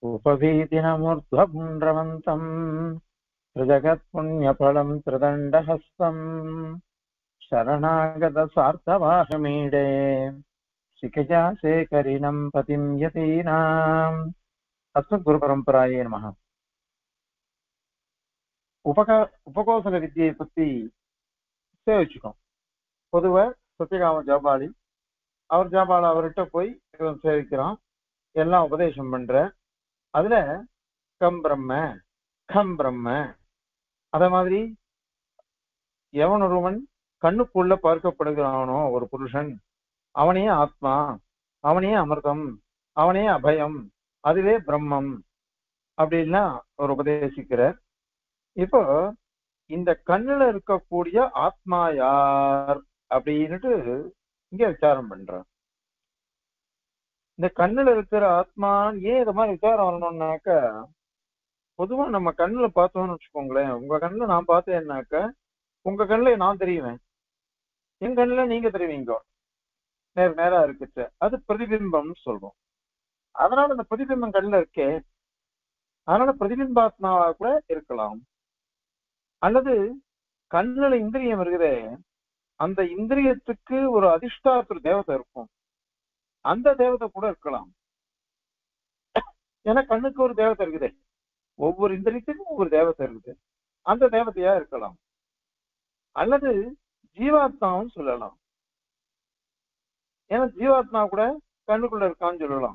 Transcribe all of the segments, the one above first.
उपवीतिनमूर्ध्वपुण्ड्रवन्तम् त्रिजगत्पुण्यफलम् त्रिदण्डहस्तम् शरणागतस्वार्थवाहमीडे शिखजा शेखरिणम् पतिम् यतीनाम् அஸ்மத்குருபரம்பராயே நமக உபக உபகோசல வித்தியை பத்தி சேவிச்சுக்கோம் பொதுவா சத்யகாம ஜாபாலி அவர் ஜாபால அவர்கிட்ட போய் இவன் சேவிக்கிறான் எல்லாம் உபதேசம் பண்ற அதுல கம் பிரம்ம கம் பிரம்ம அத மாதிரி எவன் ஒருவன் கண்ணுக்குள்ள பார்க்கப்படுகிறானோ ஒரு புருஷன் அவனே ஆத்மா அவனே அமிர்தம் அவனே அபயம் அதுவே பிரம்மம் அப்படின்லாம் அவர் உபதேசிக்கிறார் இப்போ இந்த கண்ணுல இருக்கக்கூடிய ஆத்மா யார் அப்படின்னுட்டு இங்க விசாரம் பண்றார் இந்த கண்ணுல இருக்கிற ஆத்மா ஏன் இது மாதிரி விசாரம் வரணும்னாக்க பொதுவா நம்ம கண்ணுல பார்த்தோம்னு வச்சுக்கோங்களேன் உங்க கண்ணுல நான் பார்த்தேன்னாக்க உங்க கண்ணுல நான் தெரியுவேன் என் கண்ணுல நீங்க தெரிவிங்க நேர் நேரா இருக்குச்சு அது பிரதிபிம்பம்னு சொல்றோம் அதனால அந்த பிரதிபிம்பம் கண்ணுல இருக்கே அதனால பிரதிபிம்பாத்மாவா கூட இருக்கலாம் அல்லது கண்ணுல இந்திரியம் இருக்குதே அந்த இந்திரியத்துக்கு ஒரு அதிஷ்டாத்திர தேவதை இருக்கும் அந்த தேவதை கூட இருக்கலாம் ஏன்னா கண்ணுக்கு ஒரு தேவதை இருக்குதே ஒவ்வொரு இந்திரியத்துக்கும் ஒவ்வொரு தேவதை இருக்குது அந்த தேவதையா இருக்கலாம் அல்லது ஜீவாத்மாவும் சொல்லலாம் ஏன்னா ஜீவாத்மா கூட கண்ணுக்குள்ள இருக்கான்னு சொல்லலாம்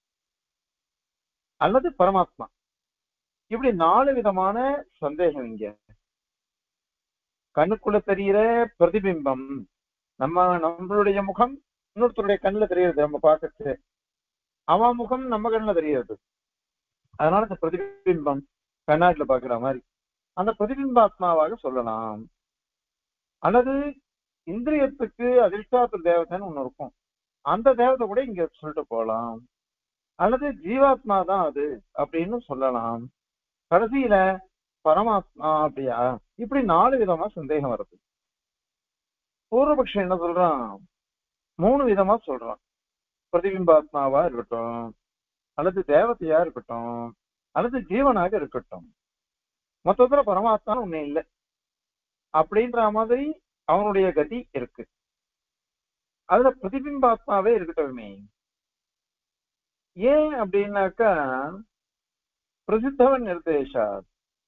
அல்லது பரமாத்மா இப்படி நாலு விதமான சந்தேகம் இங்க கண்ணுக்குள்ள தெரிகிற பிரதிபிம்பம் நம்ம நம்மளுடைய முகம் இன்னொருத்தருடைய கண்ணுல தெரியுது நம்ம பார்க்கறது அவன் முகம் நம்ம கண்ணுல தெரியாது அதனால இந்த பிரதிபிம்பம் கண்ணாடில பாக்குற மாதிரி அந்த பிரதிபிம்பாத்மாவாக சொல்லலாம் அல்லது இந்திரியத்துக்கு அதிர்ஷ்டாத்திர தேவதைன்னு ஒண்ணு இருக்கும் அந்த தேவதை கூட இங்க சொல்லிட்டு போகலாம் அல்லது ஜீவாத்மா தான் அது அப்படின்னு சொல்லலாம் கடைசியில பரமாத்மா அப்படியா இப்படி நாலு விதமா சந்தேகம் வருது பூர்வபக்ஷம் என்ன சொல்றான் மூணு விதமா சொல்றான் பிரதிபிம்பாத்மாவா இருக்கட்டும் அல்லது தேவதையா இருக்கட்டும் அல்லது ஜீவனாக இருக்கட்டும் மொத்தத்துல பரமாத்மா ஒண்ணு இல்லை அப்படின்ற மாதிரி அவனுடைய கதி இருக்கு அதுல பிரதிபிம்பாத்மாவே இருக்கட்டுமே ஏன் அப்படின்னாக்கா பிரசித்தவன் நிர்தேஷாத்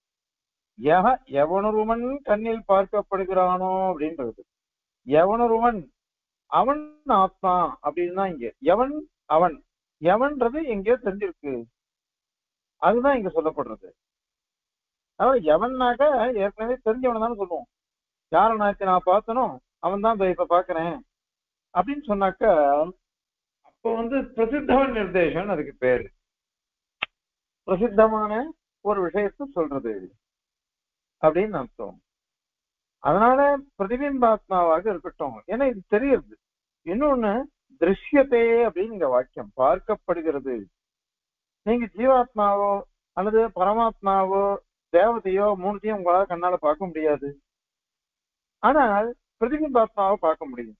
யக எவனொருவன் கண்ணில் பார்க்கப்படுகிறானோ அப்படின்றது எவனொருவன் அவன் ஆத்மா அப்படின்னு தான் இங்க எவன் அவன் எவன்றது எங்கேயோ தெரிஞ்சிருக்கு அதுதான் இங்க சொல்லப்படுறது அதாவது எவன்னாக்க ஏற்கனவே தெரிஞ்சவன தானே சொல்லுவோம் யார நாக்கு நான் பார்த்தனோ அவன் தான் இப்ப பாக்குறேன் அப்படின்னு சொன்னாக்க அப்போ வந்து பிரசித்தவன் நிர்தேசம் அதுக்கு பேரு பிரசித்தமான ஒரு விஷயத்த சொல்றது அப்படின்னு அர்த்தம் அதனால பிரதிபிம்பாத்மாவாக இருக்கட்டும் ஏன்னா இது தெரியுது இன்னொன்னு திருஷ்யத்தே அப்படின்னு இங்க வாக்கியம் பார்க்கப்படுகிறது நீங்க ஜீவாத்மாவோ அல்லது பரமாத்மாவோ தேவதையோ மூணுத்தையும் உங்களால கண்ணால பார்க்க முடியாது ஆனால் பிரதிபிம்பாத்மாவை பார்க்க முடியும்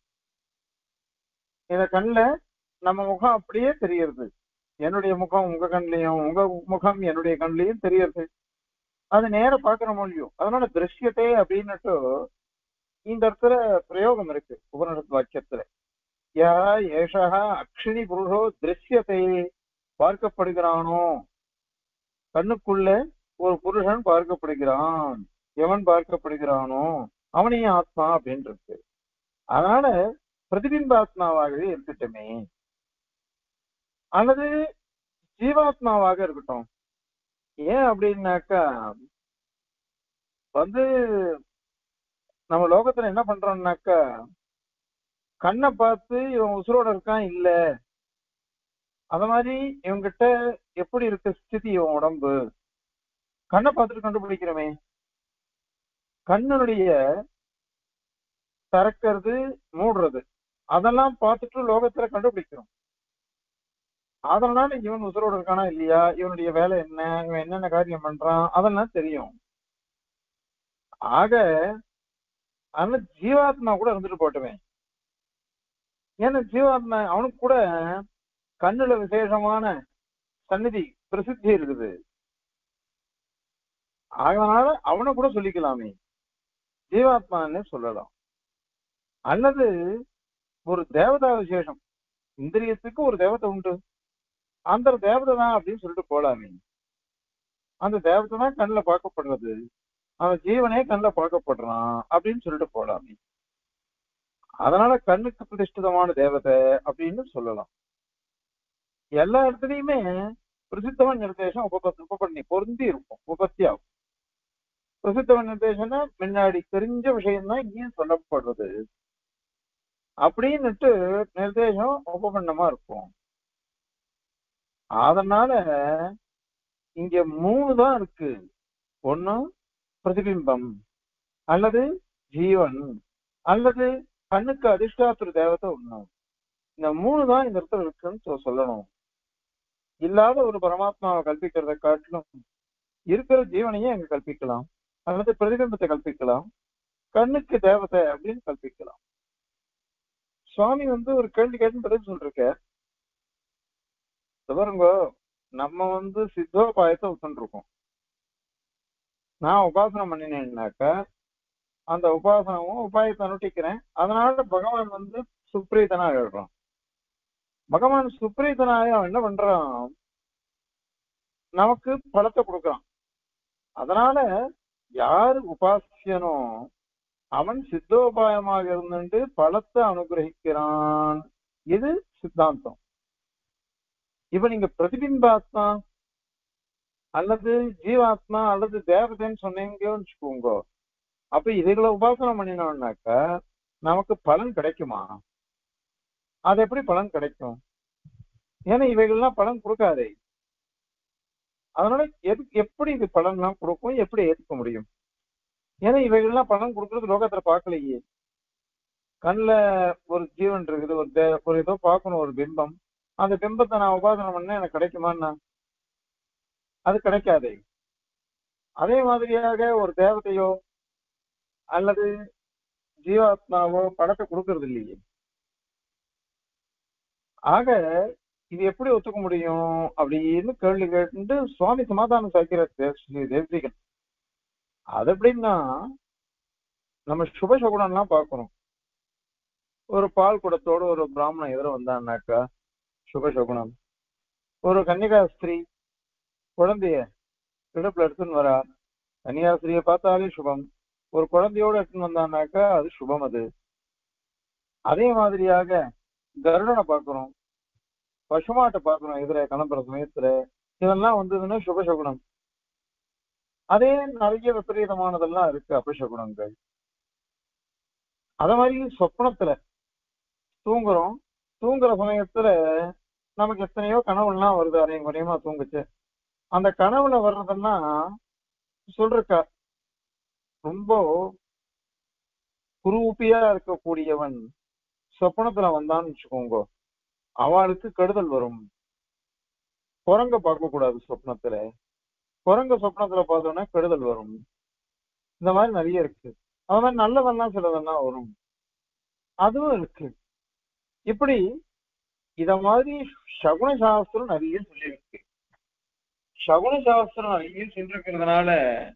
இந்த கண்ணுல நம்ம முகம் அப்படியே தெரியறது என்னுடைய முகம் உங்க கண்லயும் உங்க முகம் என்னுடைய கண்லயும் தெரியறது அது நேர பாக்குற மொழியும் அதனால திருஷ்யத்தை அப்படின்னுட்டு இந்த இடத்துல பிரயோகம் இருக்கு உபநிடத்து வாக்கியத்துல யா ஏஷா அக்ஷினி புருஷோ திருஷ்யத்தை பார்க்கப்படுகிறானோ கண்ணுக்குள்ள ஒரு புருஷன் பார்க்கப்படுகிறான் எவன் பார்க்கப்படுகிறானோ அவனையே ஆத்மா அப்படின்னு இருக்கு அதனால பிரதிபிம்பாத்மாவாகவே இருக்கட்டுமே அல்லது ஜீவாத்மாவாக இருக்கட்டும் ஏன் அப்படின்னாக்கா வந்து நம்ம லோகத்துல என்ன பண்றோம்னாக்கா கண்ணை பார்த்து இவன் உசுரோட இருக்கான் இல்ல அத மாதிரி இவங்கிட்ட எப்படி இருக்க ஸ்திதி இவன் உடம்பு கண்ணை பார்த்துட்டு கண்டுபிடிக்கிறோமே கண்ணனுடைய திறக்கிறது மூடுறது அதெல்லாம் பார்த்துட்டு லோகத்துல கண்டுபிடிக்கிறோம் அதனால இவன் உசுரோடு இருக்கானா இல்லையா இவனுடைய வேலை என்ன இவன் என்னென்ன காரியம் பண்றான் அதெல்லாம் தெரியும் ஆக அதனால ஜீவாத்மா கூட இருந்துட்டு போட்டுவேன் ஏன்னா ஜீவாத்மா அவனுக்கு கூட கண்ணுல விசேஷமான சந்நிதி பிரசித்தி இருக்குது அதனால அவனை கூட சொல்லிக்கலாமே ஜீவாத்மான்னு சொல்லலாம் அல்லது ஒரு தேவதா விசேஷம் இந்திரியத்துக்கு ஒரு தேவதை உண்டு அந்த தேவதை தான் அப்படின்னு சொல்லிட்டு போலாமே அந்த தேவதை தான் கண்ணில் பார்க்கப்படுறது அவன் ஜீவனே கண்ணில் பார்க்கப்படுறான் அப்படின்னு சொல்லிட்டு போலாமே அதனால கண்ணுக்கு பிரதிஷ்டிதமான தேவதை அப்படின்னு சொல்லலாம் எல்லா இடத்துலயுமே பிரசித்தவன் நிர்தேசம் உப உபபண்ணி பொருந்தி இருக்கும் உபத்தி ஆகும் பிரசித்தவன் நிர்தேசம்னா முன்னாடி தெரிஞ்ச விஷயம் தான் இங்கேயும் சொல்லப்படுறது அப்படின்னுட்டு நிர்தேசம் உபபண்ணமா இருக்கும் அதனால இங்க மூணு தான் இருக்கு ஒண்ணு பிரதிபிம்பம் அல்லது ஜீவன் அல்லது கண்ணுக்கு அதிர்ஷ்டாத்திர தேவதை ஒண்ணு இந்த மூணு தான் இந்த இடத்துல இருக்குன்னு சொ- சொல்லணும் இல்லாத ஒரு பரமாத்மாவை கல்பிக்கிறத காட்டிலும் இருக்கிற ஜீவனையே அங்க கல்பிக்கலாம் அல்லது பிரதிபிம்பத்தை கல்பிக்கலாம் கண்ணுக்கு தேவதை அப்படின்னு கல்பிக்கலாம் சுவாமி வந்து ஒரு கேள்வி கேட்டு பதில் சொல்லிருக்க பாருங்க நம்ம வந்து சித்தோபாயத்தை விட்டுருக்கோம் நான் உபாசனம் பண்ணினேன்னாக்க அந்த உபாசனமும் உபாயத்தை அனுட்டிக்கிறேன் அதனால பகவான் வந்து சுப்ரீதனா எழுறான் பகவான் சுப்ரீதனாய அவன் என்ன பண்றான் நமக்கு பலத்தை கொடுக்கறான் அதனால யாரு உபாசியனோ அவன் சித்தோபாயமாக இருந்துட்டு பலத்தை அனுகிரகிக்கிறான் இது சித்தாந்தம் இப்ப நீங்க பிரதிபிம்பாத்மா அல்லது ஜீவாத்மா அல்லது தேவதைன்னு சொன்னீங்கன்னு வச்சுக்கோங்க அப்ப இதுகளை உபாசனம் பண்ணினோம்னாக்க நமக்கு பலன் கிடைக்குமா அது எப்படி பலன் கிடைக்கும் ஏன்னா இவைகள்லாம் பலன் கொடுக்காதே அதனால எது எப்படி இது பலன்லாம் கொடுக்கும் எப்படி ஏத்துக்க முடியும் ஏன்னா இவைகள்லாம் பலன் கொடுக்கறது லோகத்துல பார்க்கலையே கண்ணுல ஒரு ஜீவன் இருக்குது ஒரு தே- ஒரு ஏதோ பார்க்கணும் ஒரு பிம்பம் அந்த பிம்பத்தை நான் உபாசனை பண்ண எனக்கு கிடைக்குமான்னா அது கிடைக்காதே அதே மாதிரியாக ஒரு தேவதையோ அல்லது ஜீவாத்மாவோ படத்தை கொடுக்கறது இல்லையே ஆக இது எப்படி ஒத்துக்க முடியும் அப்படின்னு கேள்வி கேட்டு சுவாமி சமாதானம் சாய்க்கிற தேவசிகன் அது எப்படின்னா நம்ம சுபசகுணம்லாம் பார்க்கணும் ஒரு பால் குடத்தோட ஒரு பிராமணன் எதிர வந்தான்னாக்கா சுபசகுணம் ஒரு கன்னிகா ஸ்திரீ குழந்தைய இடுப்புல எடுத்துன்னு வரா கன்னியாஸ்திரியை பார்த்தாலே சுபம் ஒரு குழந்தையோட எடுத்துன்னு வந்தான்னாக்கா அது சுபம் அது அதே மாதிரியாக கருடனை பார்க்கிறோம் பசுமாட்டை பார்க்கிறோம் எதிர கிளம்புற சமயத்துல இதெல்லாம் வந்ததுன்னா சுபசகுணம் அதே நிறைய விபரீதமானதெல்லாம் இருக்கு அபசகுணங்கள் அத மாதிரி சொப்னத்துல தூங்குறோம் தூங்குற சமயத்துல நமக்கு எத்தனையோ கனவுலாம் வருது அரையும் குறையமா தூங்குச்சு அந்த கனவுல வர்றதெல்லாம் சொல்றக்கா ரொம்ப குரூப்பியா இருக்கக்கூடியவன் சொப்பனத்துல வந்தான்னு வச்சுக்கோங்க அவளுக்கு கெடுதல் வரும் குரங்க பார்க்க கூடாது சொப்னத்துல குரங்க சொப்னத்துல பார்த்தோன்னா கெடுதல் வரும் இந்த மாதிரி நிறைய இருக்கு அது மாதிரி நல்லதெல்லாம் சிலதெல்லாம் வரும் அதுவும் இருக்கு இப்படி இத மாதிரி சகுன சாஸ்திரம் நிறைய சொல்லியிருக்கு சகுன சாஸ்திரம் நிறைய சொல்லிருக்கிறதுனால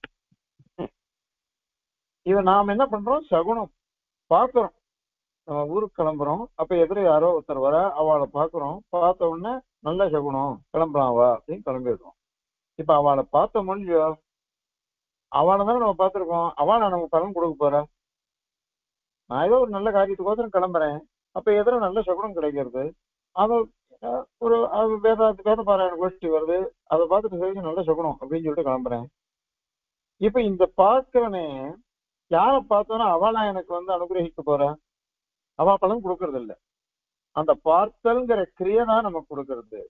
இவ நாம என்ன பண்றோம் சகுனம் பாக்குறோம் நம்ம ஊருக்கு கிளம்புறோம் அப்ப எதிர யாரோ ஒருத்தர் வர அவளை பாக்குறோம் பார்த்த உடனே நல்ல சகுனம் கிளம்பலாம் வா அப்படின்னு கிளம்பிடுறோம் இப்ப அவளை பார்த்த மொழியோ அவளை தானே நம்ம பார்த்திருக்கோம் அவளை நமக்கு பலன் கொடுக்க போறா நான் ஏதோ ஒரு நல்ல காரியத்துக்கோசரம் கிளம்புறேன் அப்ப எதிர நல்ல சகுனம் கிடைக்கிறது அதை அஹ், ஒரு அது வேத வேத பாராயண கோஷ்டி வருது அதை பார்த்துட்டு சரி நல்ல சகுனம் அப்படின்னு சொல்லிட்டு கிளம்புறேன் இப்ப இந்த பார்க்கிறவனே யாரை பார்த்தோன்னா அவளா எனக்கு வந்து அனுகிரகிக்க போறா அவ பலன் கொடுக்கறது இல்ல அந்த பார்த்தல்ங்கிற கிரியை தான் நமக்கு கொடுக்கறது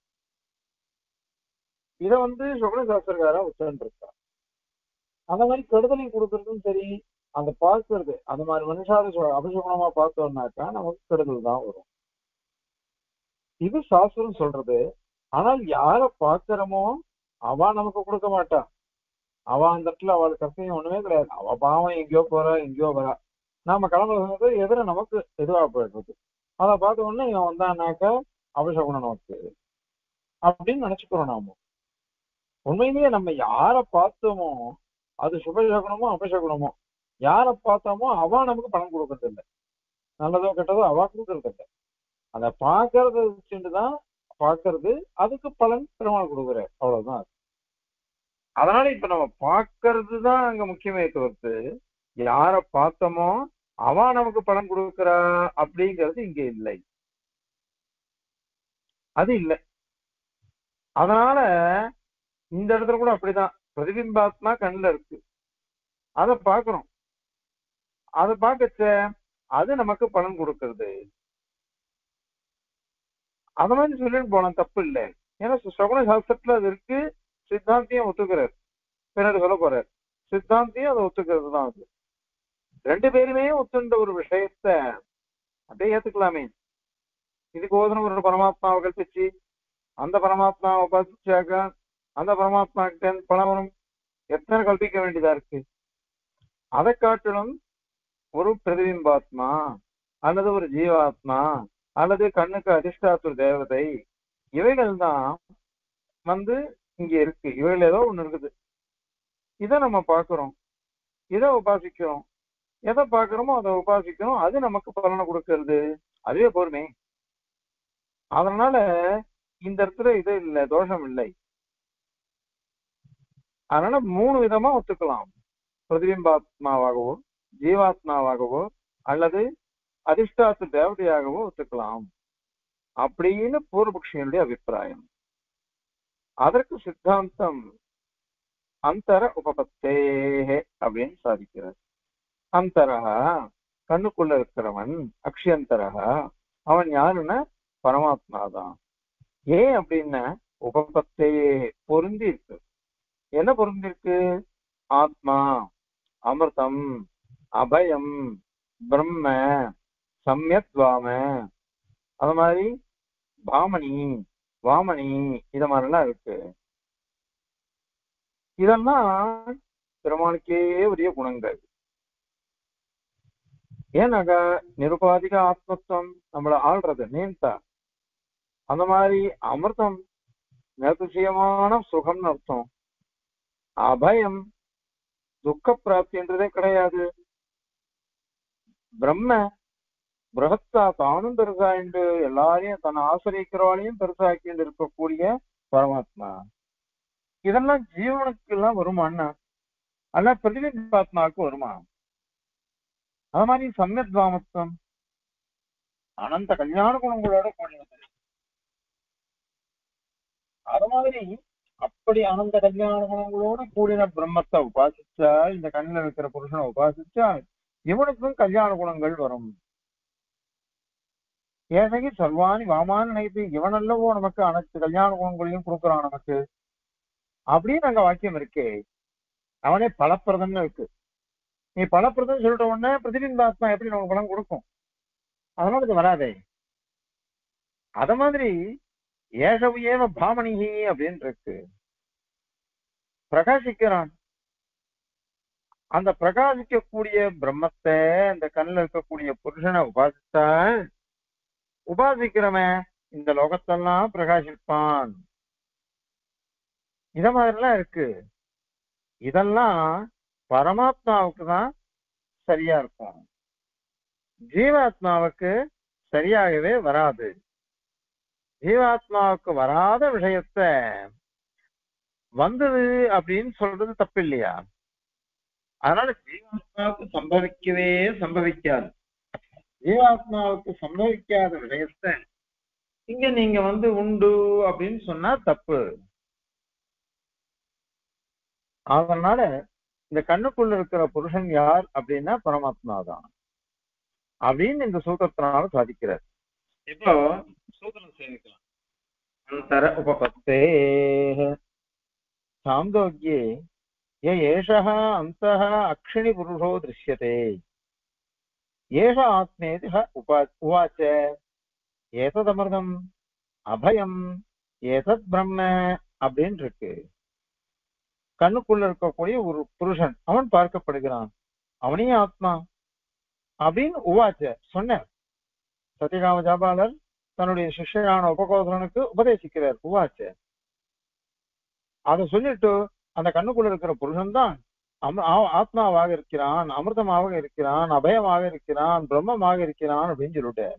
இத வந்து சுகன சாஸ்திரக்காரா உச்சன் இருக்கா அந்த மாதிரி கெடுதலையும் கொடுக்கறதும் சரி அந்த பார்க்கறது அந்த மாதிரி மனுஷாத அபிஷகுணமா பார்த்தோம்னாக்கா நமக்கு கெடுதல் தான் வரும் இது சாஸ்திரம் சொல்றது ஆனால் யார பார்க்கிறோமோ அவ நமக்கு கொடுக்க மாட்டா அவ அந்த இடத்துல அவளுக்கு கஷ்டம் ஒண்ணுமே கிடையாது அவ பாவம் எங்கேயோ போறா எங்கேயோ வரா நாம கிளம்புற சமயத்துல எதிர நமக்கு எதுவா போயிடுறது அதை பார்த்த உடனே இவன் வந்தானாக்கா அபிஷகுணம் நமக்கு அப்படின்னு நினைச்சுக்கிறோம் நாம உண்மையிலேயே நம்ம யார பார்த்தோமோ அது சுபசகுனமோ அபசகுனமோ யார பார்த்தோமோ அவ நமக்கு பணம் கொடுக்கறது இல்லை நல்லதோ கெட்டதோ அவ கொடுக்கறது இல்லை அதை பார்க்கறத வச்சுட்டு தான் பார்க்கறது அதுக்கு பலன் பெருமாள் கொடுக்குறாரு அவ்வளவுதான் அது. அதனால இப்ப நம்ம பார்க்கறது தான் அங்க முக்கியமே தவிர்த்து யார பார்த்தோமோ அவ நமக்கு பலன் கொடுக்கறா அப்படிங்கிறது இங்க இல்லை அது இல்லை அதனால இந்த இடத்துல கூட அப்படிதான் பிரதிபிம்பாத்மா கண்ணுல இருக்கு அதை பார்க்கிறோம் அதை பார்க்கச்ச அது நமக்கு பலன் கொடுக்கறது அத மாதிரி சொல்லிட்டு போலாம் தப்பு இல்லை ஏன்னா சகுன சாஸ்திரத்துல அது இருக்கு சித்தாந்தியும் ஒத்துக்கிறார் பின்னாடி சொல்ல போறார் சித்தாந்தியும் அதை ஒத்துக்கிறது தான் அது ரெண்டு பேருமே ஒத்துண்ட ஒரு விஷயத்த அப்படியே ஏத்துக்கலாமே இதுக்கு ஓதனம் ஒரு பரமாத்மாவை கல்பிச்சு அந்த பரமாத்மாவை உபாசிச்சாக்க அந்த பரமாத்மா கிட்ட பணம் வரும் எத்தனை கல்பிக்க வேண்டியதா இருக்கு அதை காட்டிலும் ஒரு பிரதிபிம்பாத்மா அல்லது ஒரு ஜீவாத்மா அல்லது கண்ணுக்கு அதிர்ஷ்டாத்துர தேவதை இவைகள் தான் வந்து இங்க இருக்கு இவைகள் ஏதோ ஒண்ணு இருக்குது இதை நம்ம பார்க்கிறோம் இதை உபாசிக்கிறோம் எதை பார்க்கிறோமோ அதை உபாசிக்கிறோம் அது நமக்கு பலனை கொடுக்கறது அதுவே பொறுமை அதனால இந்த இடத்துல இது இல்லை தோஷம் இல்லை அதனால மூணு விதமா ஒத்துக்கலாம் பிரதிபிம்பாத்மாவாகவோ ஜீவாத்மாவாகவோ அல்லது அதிர்ஷ்டாத்து தேவதையாகவோ ஒத்துக்கலாம் அப்படின்னு பூர்வபக்ஷியனுடைய அபிப்பிராயம் அதற்கு சித்தாந்தம் அந்தர உபபத்தேஹே அப்படின்னு சாதிக்கிறார் அந்தரா கண்ணுக்குள்ள இருக்கிறவன் அக்ஷயந்தரா அவன் யாருன்னா பரமாத்மா தான் ஏன் அப்படின்னா உபபத்தையே பொருந்தி இருக்கு என்ன பொருந்தி இருக்கு ஆத்மா அமிர்தம் அபயம் பிரம்ம சம்யத்வாம அது மாதிரி பாமணி வாமணி இத மாதிரிலாம் இருக்கு இதெல்லாம் பெருமானுக்கே உரிய குணங்கள் ஏன்னாக்கா நிருபாதிக ஆத்மத்துவம் நம்மள ஆள்றது நீந்தா அந்த மாதிரி அமிர்தம் நிரதிசயமான சுகம்னு அர்த்தம் அபயம் துக்க பிராப்தின்றதே கிடையாது பிரம்ம பிரகத்தா தானும் பெருசாயிண்டு எல்லாரையும் தன்னை ஆசிரியக்கிறவாளையும் பெருசாக்கிண்டு இருக்கக்கூடிய பரமாத்மா இதெல்லாம் ஜீவனுக்கு எல்லாம் வருமா அண்ணா அல்ல பிரதிபிம்பாத்மாவுக்கு வருமா அது மாதிரி சம்யத்வாமத்துவம் அனந்த கல்யாண குணங்களோட கூடியது அது மாதிரி அப்படி அனந்த கல்யாண குணங்களோட கூடின பிரம்மத்தை உபாசிச்சா இந்த கண்ணில் இருக்கிற புருஷனை உபாசிச்சா இவனுக்கும் கல்யாண குணங்கள் வரும் ஏனகி சர்வாணி வாமான்னு நினைத்து இவனல்லவோ நமக்கு அனைத்து கல்யாண குணங்களையும் கொடுக்குறான் நமக்கு அப்படின்னு அங்க வாக்கியம் இருக்கே அவனே பலப்பிரதம்னு இருக்கு நீ பலப்பிரதம் சொல்லிட்ட உடனே பிரதிபிம்பாத்மா எப்படி நமக்கு பலம் கொடுக்கும் அதனால இது வராதே அத மாதிரி ஏகவு ஏவ பாமணிகி அப்படின்னு இருக்கு பிரகாசிக்கிறான் அந்த பிரகாசிக்கக்கூடிய பிரம்மத்தை அந்த கண்ணில் இருக்கக்கூடிய புருஷனை உபாசித்தா உபாசிக்கிறவன் இந்த லோகத்தெல்லாம் பிரகாசிப்பான் இத மாதிரிலாம் இருக்கு இதெல்லாம் பரமாத்மாவுக்கு தான் சரியா இருக்கும் ஜீவாத்மாவுக்கு சரியாகவே வராது ஜீவாத்மாவுக்கு வராத விஷயத்த வந்தது அப்படின்னு சொல்றது தப்பு இல்லையா அதனால ஜீவாத்மாவுக்கு சம்பவிக்கவே சம்பவிக்காது ஜீவாத்மாவுக்கு சம்பவிக்காத விஷயத்த இங்க நீங்க வந்து உண்டு அப்படின்னு சொன்னா தப்பு அதனால இந்த கண்ணுக்குள்ள இருக்கிற புருஷன் யார் அப்படின்னா பரமாத்மா தான் அப்படின்னு இந்த சூத்திரத்தினால சாதிக்கிறார் இப்போ சூத்திரம் சேமிக்கலாம் அந்தர உபபத்தே சாந்தோக்கியே ய ஏஷः अन्तः अक्षिणि पुरुषो दृश्यते एष आत्मेति ह उपा उवाच एतदमृतम् அபயம் ஏதத் பிரம்ம அப்படின்னு இருக்கு கண்ணுக்குள்ள இருக்கக்கூடிய ஒரு புருஷன் அவன் பார்க்கப்படுகிறான் அவனே ஆத்மா அப்படின்னு உவாச்ச சொன்னார் சத்யகாம ஜாபாலர் தன்னுடைய சிஷ்யரான உபகோதரனுக்கு உபதேசிக்கிறார் உவாச்ச அதை சொல்லிட்டு அந்த கண்ணுக்குள்ள இருக்கிற புருஷன் தான் அம- ஆ- ஆத்மாவாக இருக்கிறான் அமிர்தமாக இருக்கிறான் அபயமாக இருக்கிறான் பிரம்மமாக இருக்கிறான் அப்படின்னு சொல்லிட்டு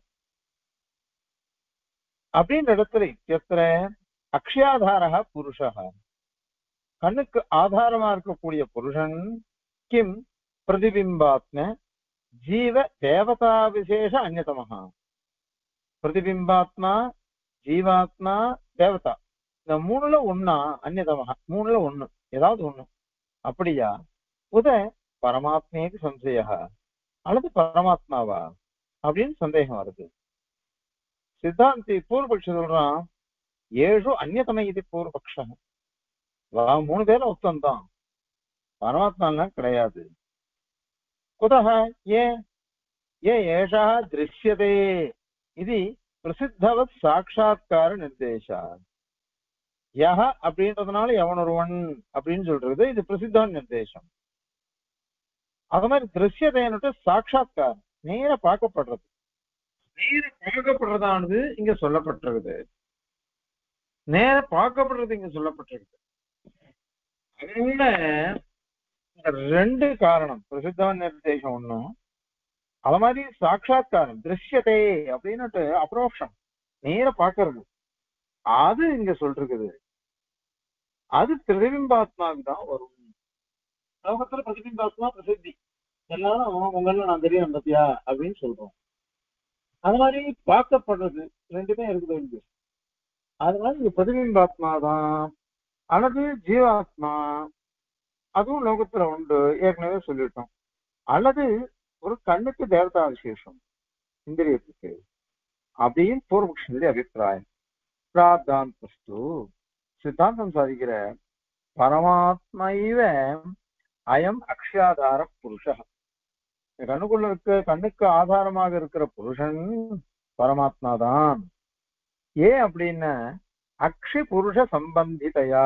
அப்படின்ற இடத்துல இத்தியத்திர அக்ஷயாதாரக புருஷா கண்ணுக்கு ஆதாரமா இருக்கக்கூடிய புருஷன் கிம் பிரதிபிம்பாத்ம ஜீவ தேவதா விசேஷ அந்நதமஹா பிரதிபிம்பாத்மா ஜீவாத்மா தேவதா இந்த மூணுல ஒண்ணா அந்நதமஹா மூணுல ஒண்ணு ஏதாவது ஒண்ணு அப்படியா உத பரமாத்மேக்கு சம்சய அல்லது பரமாத்மாவா அப்படின்னு சந்தேகம் வருது சித்தாந்தி பூர்வபக்ஷ சொல்றான் ஏழு அந்நதம இது பூர்வபக்ஷம் மூணு பேரும் ஒத்தம் தான் பரமாத்மாலாம் கிடையாது குதः ஏன் ஏ ஏஷா திருஷ்யதே இது பிரசித்தவத் சாட்சா்கார நிர்தேசா யஹ அப்படின்றதுனால எவன் ஒருவன் அப்படின்னு சொல்றது இது பிரசித்த நிர்தேசம் அது மாதிரி திருஷ்யதைன்னுட்டு சாட்சா்காரம் நேர பார்க்கப்படுறது நேர பார்க்கப்படுறதானது இங்க சொல்லப்பட்டிருக்குது நேர பார்க்கப்படுறது இங்க சொல்லப்பட்டிருக்கு அதனால இந்த ரெண்டு காரணம் பிரசித்த நிர்தேசம் ஒண்ணும் அது மாதிரி சாட்சா்காரம் திருஷ்யதே அப்படின்னுட்டு அப்ரோக்ஷம் நேர பாக்குறது அது இங்க சொல்றது அது பிரதிபிம்பாத்மாவுக்கு தான் வரும் லோகத்துல பிரதிபிம்பாத்மா பிரசித்தி எல்லாரும் உங்கள நான் தெரியும் பத்தியா அப்படின்னு சொல்றோம் அது மாதிரி பார்க்கப்படுறது ரெண்டுமே இருக்குது இங்க அதனால இங்க பிரதிபிம்பாத்மா தான் அல்லது ஜீவாத்மா அதுவும் லோகத்துல உண்டு ஏற்கனவே சொல்லிட்டோம் அல்லது ஒரு கண்ணுக்கு தேவதா விசேஷம் இந்திரியத்துக்கு அப்படின்னு பூர்வபக்ஷனுடைய அபிப்பிராயம் பிராத்தாந்தஸ்து சித்தாந்தம் சாதிக்கிற பரமாத்மைவ அயம் அக்ஷயாதார புருஷ கண்ணுக்குள்ள இருக்க கண்ணுக்கு ஆதாரமாக இருக்கிற புருஷன் பரமாத்மா தான் ஏன் அப்படின்னா அக்ஷி புருஷ சம்பந்திதையா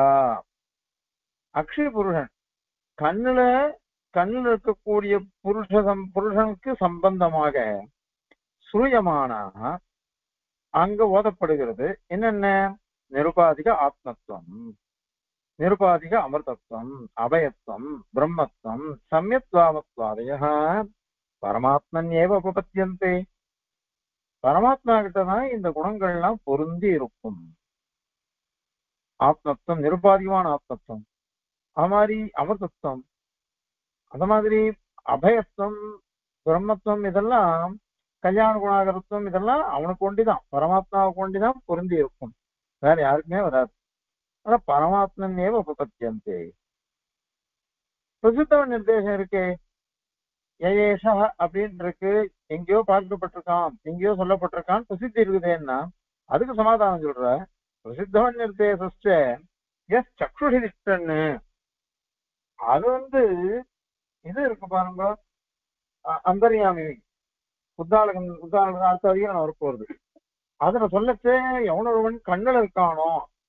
அக்ஷி புருஷன் கண்ணுல கண்ணில் இருக்கக்கூடிய புருஷ சம்- புருஷனுக்கு சம்பந்தமாக சுயமான அங்க ஓதப்படுகிறது என்னென்ன நிருபாதிக ஆத்மத்துவம் நிருபாதிக அமிர்தத்துவம் அபயத்துவம் பிரம்மத்துவம் சமயத்வாமத்வாதய பரமாத்மன் ஏவ உபபத்தியந்தே பரமாத்மா கிட்ட தான் இந்த குணங்கள்லாம் பொருந்தி இருக்கும் ஆத்மத்துவம் நிருபாதிகமான ஆத்மத்துவம் அது மாதிரி அமிர்தத்துவம் அந்த மாதிரி அபயத்துவம் பிரம்மத்துவம் இதெல்லாம் கல்யாண குணாகரத்துவம் இதெல்லாம் அவனுக்கு ஒண்டிதான் பரமாத்மாவுக்கு ஒண்டிதான் பொருந்தி இருக்கும் வேற யாருக்குமே வராது ஆனா பரமாத்மன் ஏவ உபபத்தியந்தே பிரசித்த நிர்தேசம் இருக்கே ஏஷா அப்படின்னு இருக்கு எங்கேயோ பார்க்கப்பட்டிருக்கான் எங்கேயோ சொல்லப்பட்டிருக்கான் பிரசித்தி இருக்குதேன்னா அதுக்கு சமாதானம் சொல்ற பிரசித்த நிர்தேசஸ்ட எஸ் சக்ஷுஷி திஷ்டன்னு அது வந்து இது இருக்கு பாருங்க அ- அந்தர்யாமி புத்தாளகன் புத்தாளகன் அடுத்த அதிகம் நான் வரப்போறது அதுல சொல்லச்சே எவனொருவன் கண்ணுல இருக்கானோ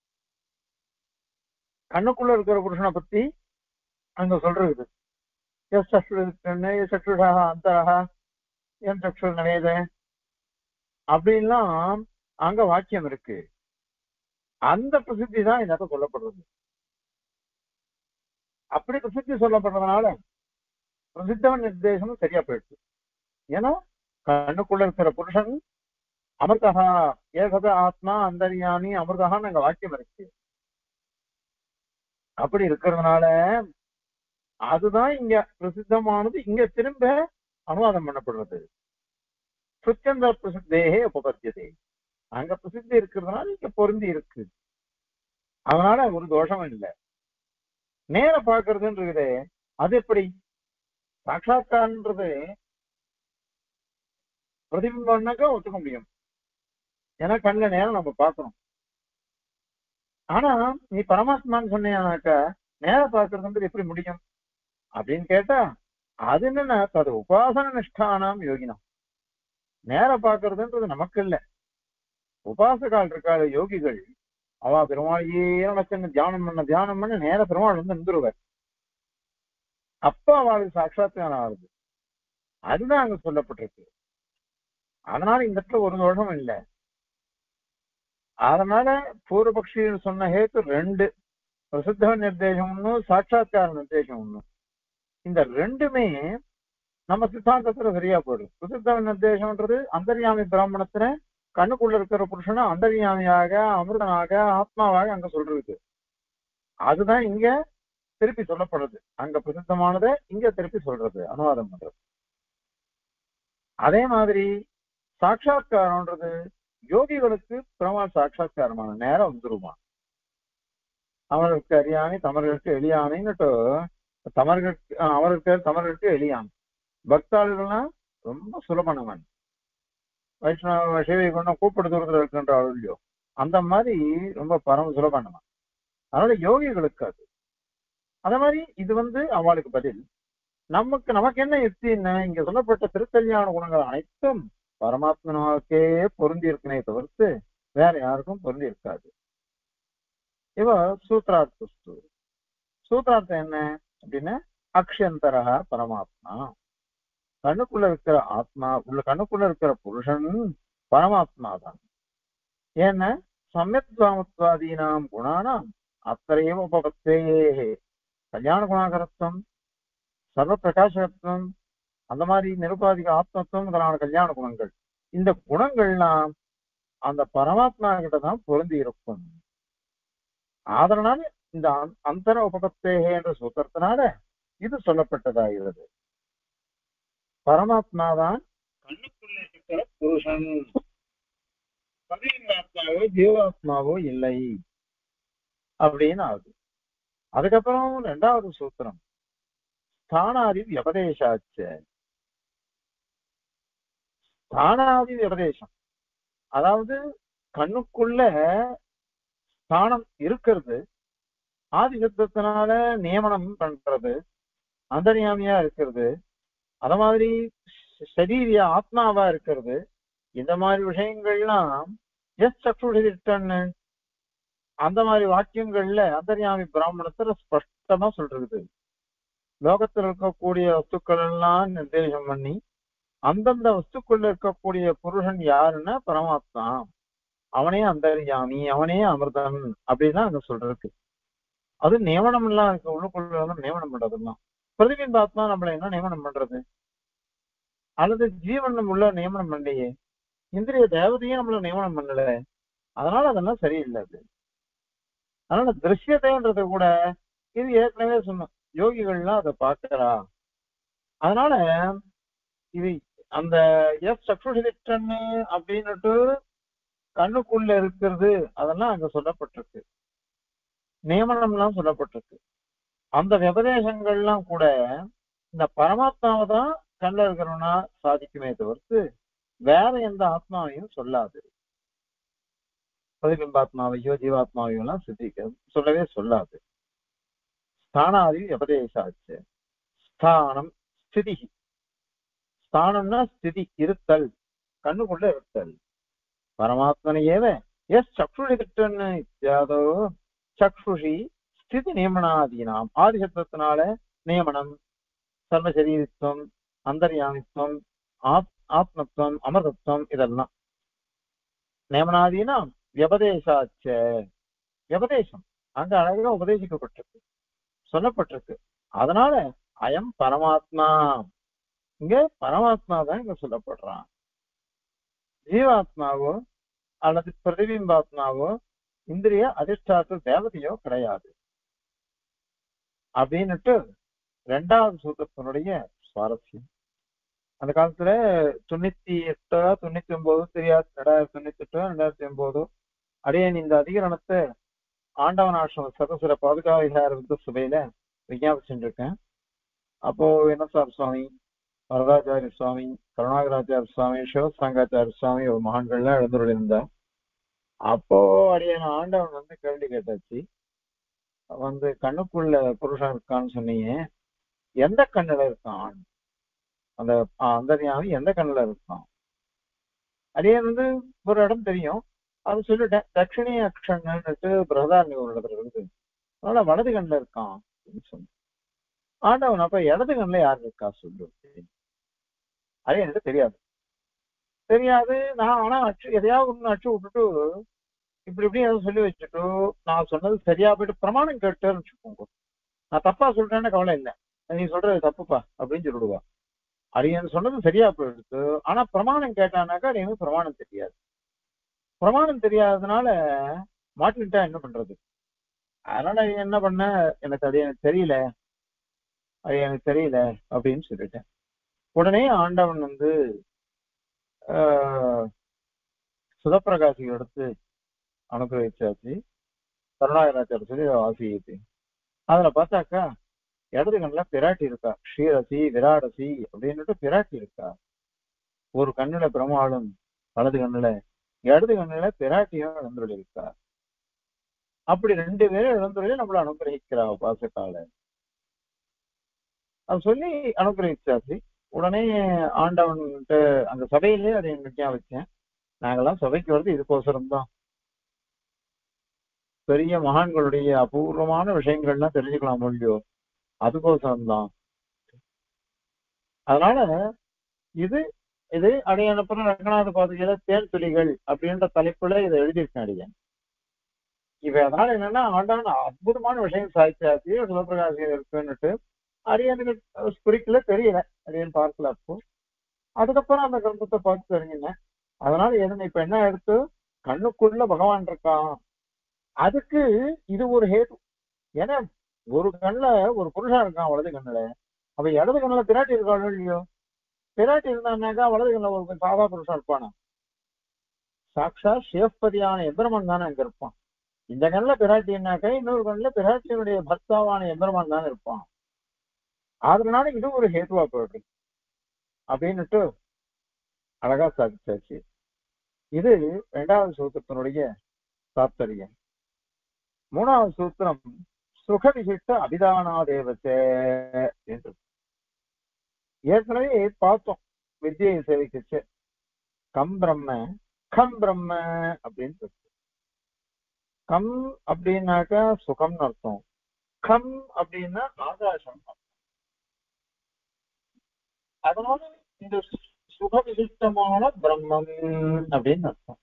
கண்ணுக்குள்ள இருக்கிற புருஷனை பத்தி அங்க சொல்றது எஸ் சக்ஷுன்னு எஸ் சக்ஷுஷா அந்தரா என் சக்ஷு நினைத அப்படின்லாம் அங்க வாக்கியம் இருக்கு அந்த பிரசித்தி தான் இந்த இடத்துல சொல்லப்படுறது அப்படி பிரசித்தி சொல்லப்படுறதுனால பிரசித்தவன் நிர்தேசமும் சரியா போயிடுச்சு ஏன்னா கண்ணுக்குள்ள இருக்கிற புருஷன் அமிர்தகா ஏகத ஆத்மா அந்தர்யாமி அமிர்தகான்னு அங்க வாக்கியம் இருக்கு அப்படி இருக்கிறதுனால அதுதான் இங்க பிரசித்தமானது இங்க திரும்ப அனுவாதம் பண்ணப்படுறது சுத்தந்த பிரசித்தேகே உபபத்தியதே அங்க பிரசித்தி இருக்கிறதுனால இங்க பொருந்தி இருக்கு அதனால ஒரு தோஷமும் இல்லை நேர பாக்குறதுன்றது அது எப்படி சாட்சாத்காரன்றது பிரதிபிம்பம்னாக்கா ஒத்துக்க முடியும் ஏன்னா கண்ணுல நேரம் நம்ம பார்க்கணும் ஆனா நீ பரமாத்மான்னு சொன்னீங்கன்னாக்கா நேர பார்க்கறதுன்றது எப்படி முடியும் அப்படின்னு கேட்டா அது என்னன்னா அது உபாசன நிஷ்டானாம் யோகினம் நேர பார்க்கறதுன்றது நமக்கு இல்ல உபாசகால் இருக்காள் யோகிகள் அவ பெருமாளையே நமக்கு தியானம் பண்ண தியானம் பண்ண நேர பெருமாள் வந்து நின்றுருவார் அப்ப அவளுக்கு சாட்சாத்காரம் ஆகுது அதுதான் அங்க சொல்லப்பட்டிருக்கு அதனால இந்த இடத்துல ஒரு தோஷம் இல்லை அதனால பூர்வபக்ஷி சொன்ன ஹேத்து ரெண்டு பிரசித்த நிர்தேசம் ஒண்ணு சாட்சாத்கார நிர்தேசம் ஒண்ணு இந்த ரெண்டுமே நம்ம சித்தாந்தத்துல சரியா போயிடும் பிரசித்த நிர்தேசம்ன்றது அந்தர்யாமி பிராமணத்துல கண்ணுக்குள்ள இருக்கிற புருஷனை அந்தர்யாமியாக அமிர்தனாக ஆத்மாவாக அங்க சொல்றது அதுதான் இங்க திருப்பி சொல்லப்படுறது அங்க பிரசித்தமானதை இங்க திருப்பி சொல்றது அனுவாதம் பண்றது அதே மாதிரி சாட்சா்காரம்ன்றது யோகிகளுக்கு பிரமா சாட்சா்காரமான நேரம் வந்துருமா அவர்களுக்கு அறியாமை தமர்களுக்கு எளியானைன்னுட்டு தமர்களுக்கு அஹ் அவருக்கு தமர்களுக்கு எளியான் பக்தாளுகள்னா ரொம்ப சுலபனவன் வைஷ்ணவ சிவை கொண்ட கூப்பிடு தூரத்தில் இருக்கின்ற இல்லையோ அந்த மாதிரி ரொம்ப பரம சுலபனவன் அதனால யோகிகளுக்கு அது அதே மாதிரி இது வந்து அவளுக்கு பதில் நமக்கு நமக்கு என்ன யுக்தின்னு இங்க சொல்லப்பட்ட திருக்கல்யாண குணங்கள் அனைத்தும் பரமாத்மனாவுக்கே பொருந்தி இருக்குனே தவிர்த்து வேற யாருக்கும் பொருந்தி இருக்காது இவ சூத்ரார்த்தஸ்து சூத்ரார்த்தம் என்ன அப்படின்னா அக்ஷந்தரக பரமாத்மா கண்ணுக்குள்ள இருக்கிற ஆத்மா உள்ள கண்ணுக்குள்ள இருக்கிற புருஷன் பரமாத்மா தான் ஏன்னா சமயத்வாமத்வாதீனாம் குணானாம் அத்தரையவ உபபத்தே கல்யாண குணாகரத்துவம் சர்வ பிரகாசகத்துவம் அந்த மாதிரி நிருபாதிக ஆத்மத்துவம் முதலான கல்யாண குணங்கள் இந்த குணங்கள்லாம் அந்த பரமாத்மா கிட்ட தான் பொருந்தி இருக்கும் அதனால இந்த அந்- அந்தர உபபத்தேகே என்ற சூத்திரத்தினால இது சொல்லப்பட்டதாகிறது பரமாத்மா தான் கண்ணுக்குள்ளே இருக்கிற புருஷன் ஆத்மாவோ ஜீவாத்மாவோ இல்லை அப்படின்னு ஆகுது அதுக்கப்புறம் ரெண்டாவது சூத்திரம் ஸ்தானாதி வியபதேசாச்ச ஸ்தானாதி வியபதேசம் அதாவது கண்ணுக்குள்ள ஸ்தானம் இருக்கிறது ஆதி சப்தத்தினால நியமனம் பண்றது அந்தர்யாமியா இருக்கிறது அத மாதிரி சரீரிய ஆத்மாவா இருக்கிறது இந்த மாதிரி விஷயங்கள்லாம் எஸ் சக்ஷுஷன்னு அந்த மாதிரி வாக்கியங்கள்ல அந்தர்யாமி பிராமணத்துல ஸ்பஷ்டமா சொல்றது லோகத்தில் இருக்கக்கூடிய வஸ்துக்கள் எல்லாம் நிர்தேசம் பண்ணி அந்தந்த வஸ்துக்குள்ள இருக்கக்கூடிய புருஷன் யாருன்னா பரமாத்மா அவனே அந்தர்யாமி அவனே அமிர்தன் அப்படின்னு அங்க சொல்றது அது நியமனம் எல்லாம் இருக்கு உள்ளுக்குள்ள வந்து நியமனம் பண்றதெல்லாம் பிரதிபிம்பாத்மா நம்மள என்ன நியமனம் பண்றது அல்லது ஜீவன் உள்ள நியமனம் பண்ணலையே இந்திரிய தேவதையும் நம்மள நியமனம் பண்ணல அதனால அதெல்லாம் சரியில்லை அது அதனால திருஷ்யத்தைன்றது கூட இது ஏற்கனவே சொன்னோம் யோகிகள்லாம் அதை பார்க்கறா அதனால இது அந்த எஸ் சக்ஷுஷிலிட்டன்னு அப்படின்னுட்டு கண்ணுக்குள்ள இருக்கிறது அதெல்லாம் அங்க சொல்லப்பட்டிருக்கு நியமனம்லாம் சொல்லப்பட்டிருக்கு அந்த விபதேசங்கள்லாம் கூட இந்த பரமாத்மாவை தான் கண்ணில் இருக்கிறவனா சாதிக்குமே தவிர்த்து வேற எந்த ஆத்மாவையும் சொல்லாது பிரதிபிம்பாத்மாவையோ ஜீவாத்மாவையோ எல்லாம் சித்திக்க சொல்லவே சொல்லாது ஸ்தானாதி விபதேசாச்சு ஸ்தானம் ஸ்திதி ஸ்தானம்னா ஸ்திதி இருத்தல் கண்ணுக்குள்ள இருத்தல் பரமாத்மனையேவ எஸ் சக்ஷுஷி கிட்டன்னு இத்தியாதோ சக்ஷுஷி ஸ்திதி நியமனாதீனாம் ஆதிசத்துவத்தினால நியமனம் சர்வசரீரித்துவம் அந்தர்யாமித்துவம் ஆத் ஆத்மத்துவம் அமிர்தத்துவம் இதெல்லாம் நியமனாதீனாம் வியபதேசாச்ச வியபதேசம் அங்க அழகா உபதேசிக்கப்பட்டிருக்கு சொல்லப்பட்டிருக்கு அதனால அயம் பரமாத்மா இங்க பரமாத்மா தான் இங்க சொல்லப்படுறான் ஜீவாத்மாவோ அல்லது பிரதிபிம்பாத்மாவோ இந்திரிய அதிர்ஷ்டாத்த தேவதையோ கிடையாது அப்படின்னுட்டு ரெண்டாவது சூத்திரத்தினுடைய சுவாரஸ்யம் அந்த காலத்துல தொண்ணூத்தி எட்டோ தொண்ணூத்தி ஒன்பது தெரியாது ரெண்டாயிரத்தி தொண்ணூத்தி எட்டோ ரெண்டாயிரத்தி ஒன்பதோ அடியேன் இந்த அதிகரணத்தை ஆண்டவன் ஆசிரம சதசிர பாதுகாவிகார விருத்த சபையில விஞ்ஞாபிச்சுருக்கேன் அப்போ என்ன சார் சுவாமி வரதாச்சாரிய சுவாமி கருணாகராச்சாரிய சுவாமி சிவசாங்காச்சாரிய சுவாமி ஒரு மகான்கள்லாம் எழுந்துள்ளிருந்தார் அப்போ அடியேன் ஆண்டவன் வந்து கேள்வி கேட்டாச்சு வந்து கண்ணுக்குள்ள புருஷன் இருக்கான்னு சொன்னீங்க எந்த கண்ணுல இருக்கான் அந்த அந்தரியாமி எந்த கண்ணுல இருக்கான் அதே வந்து ஒரு இடம் தெரியும் அது சொல்லிட்டேன் தட்சிணி அக்ஷன்னுட்டு பிரதாரணி ஒரு இடத்துல இருக்கு அதனால வலது கண்ணுல இருக்கான் அப்படின்னு சொன்னேன் ஆண்டவன் அப்ப இடது கண்ணுல யார் இருக்கா சொல்லு அது எனக்கு தெரியாது தெரியாது நான் ஆனா அச்சு எதையாவது ஒண்ணு அச்சு விட்டுட்டு இப்படி இப்படி ஏதோ சொல்லி வச்சுட்டு நான் சொன்னது சரியா போயிட்டு பிரமாணம் கேட்டேன்னு வச்சுக்கோங்க நான் தப்பா சொல்றேன்னு கவலை இல்லை நீ சொல்றது தப்புப்பா அப்படின்னு சொல்லிடுவா அரியன் சொன்னது சரியா போயிடுச்சு ஆனா பிரமாணம் கேட்டானாக்கா எனக்கு பிரமாணம் தெரியாது பிரமாணம் தெரியாததுனால மாட்டிக்கிட்டா என்ன பண்றது அதனால நீ என்ன பண்ண எனக்கு அது எனக்கு தெரியல அது எனக்கு தெரியல அப்படின்னு சொல்லிட்டேன் உடனே ஆண்டவன் வந்து ஆஹ், சுதப்பிரகாசி எடுத்து அனுகிரகிச்சாச்சு கருணாகராச்சார சொல்லி வாசியுது அதுல பார்த்தாக்கா இடது கண்ணுல பிராட்டி இருக்கா ஸ்ரீரசி விராடசி அப்படின்னுட்டு பிராட்டி இருக்கா ஒரு கண்ணுல பிரமாளும் வலது கண்ணுல இடது கண்ணுல பிராட்டியும் இழந்துள்ள இருக்கா அப்படி ரெண்டு பேரும் இழந்துள்ள நம்மள அனுகிரகிக்கிறா பாசக்கால அது சொல்லி அனுகிரகிச்சாச்சு உடனே ஆண்டவன்கிட்ட அந்த சபையிலே அதை எங்கிட்ட வச்சேன் நாங்கெல்லாம் சபைக்கு வருது இதுக்கோசரம் தான் பெரிய மகான்களுடைய அபூர்வமான விஷயங்கள்லாம் தெரிஞ்சுக்கலாம் முடியும் அதுக்கோசரம் தான் அதனால இது இது அடையனுப்புற ரங்கநாத பாதுகையில தேன் துளிகள் அப்படின்ற தலைப்புல இதை எழுதியிருக்கேன் அடியன் இவ அதனால என்னன்னா ஆண்டான அற்புதமான விஷயம் சாய்ச்சாச்சு சிவபிரகாசி இருக்குன்னுட்டு அரியனுக்கு குறிக்கல தெரியல அரியன் பார்க்கல அப்போ அதுக்கப்புறம் அந்த கிரந்தத்தை பார்த்து தெரிஞ்சினேன் அதனால எதுன்னு இப்ப என்ன எடுத்து கண்ணுக்குள்ள பகவான் இருக்கான் அதுக்கு இது ஒரு ஹேது ஏன்னா ஒரு கண்ணுல ஒரு புருஷன் இருக்கான் வலது கண்ணுல அவ இடது கண்ணுல பிராட்டி இருக்காளோ இல்லையோ பிராட்டி இருந்தான்னாக்கா வலது கண்ணுல ஒரு சாதா புருஷன் இருப்பானா சாக்ஷா சிவப்பதியான எந்திரமன் தானே அங்க இருப்பான் இந்த கண்ணுல பிராட்டின்னாக்கா இன்னொரு கண்ணுல பிராட்டியினுடைய பர்த்தாவான எந்திரமன் தானே இருப்பான் அதனால இது ஒரு ஹேதுவா போயிடுது அப்படின்னுட்டு அழகா சாதிச்சாச்சு இது இரண்டாவது சூத்திரத்தினுடைய தாத்பரியம் மூணாவது சூத்திரம் சுக விசிஷ்ட அபிதானாதேவத்தே என்று ஏற்கனவே பார்த்தோம் வித்யை சேவிக்கிச்சு கம் பிரம்ம கம் பிரம்ம அப்படின்னு இருக்கு. கம் அப்படின்னாக்கா சுகம்னு அர்த்தம் கம் அப்படின்னா ஆகாசம் அதனால இந்த சுக விசிஷ்டமான பிரம்மம் அப்படின்னு அர்த்தம்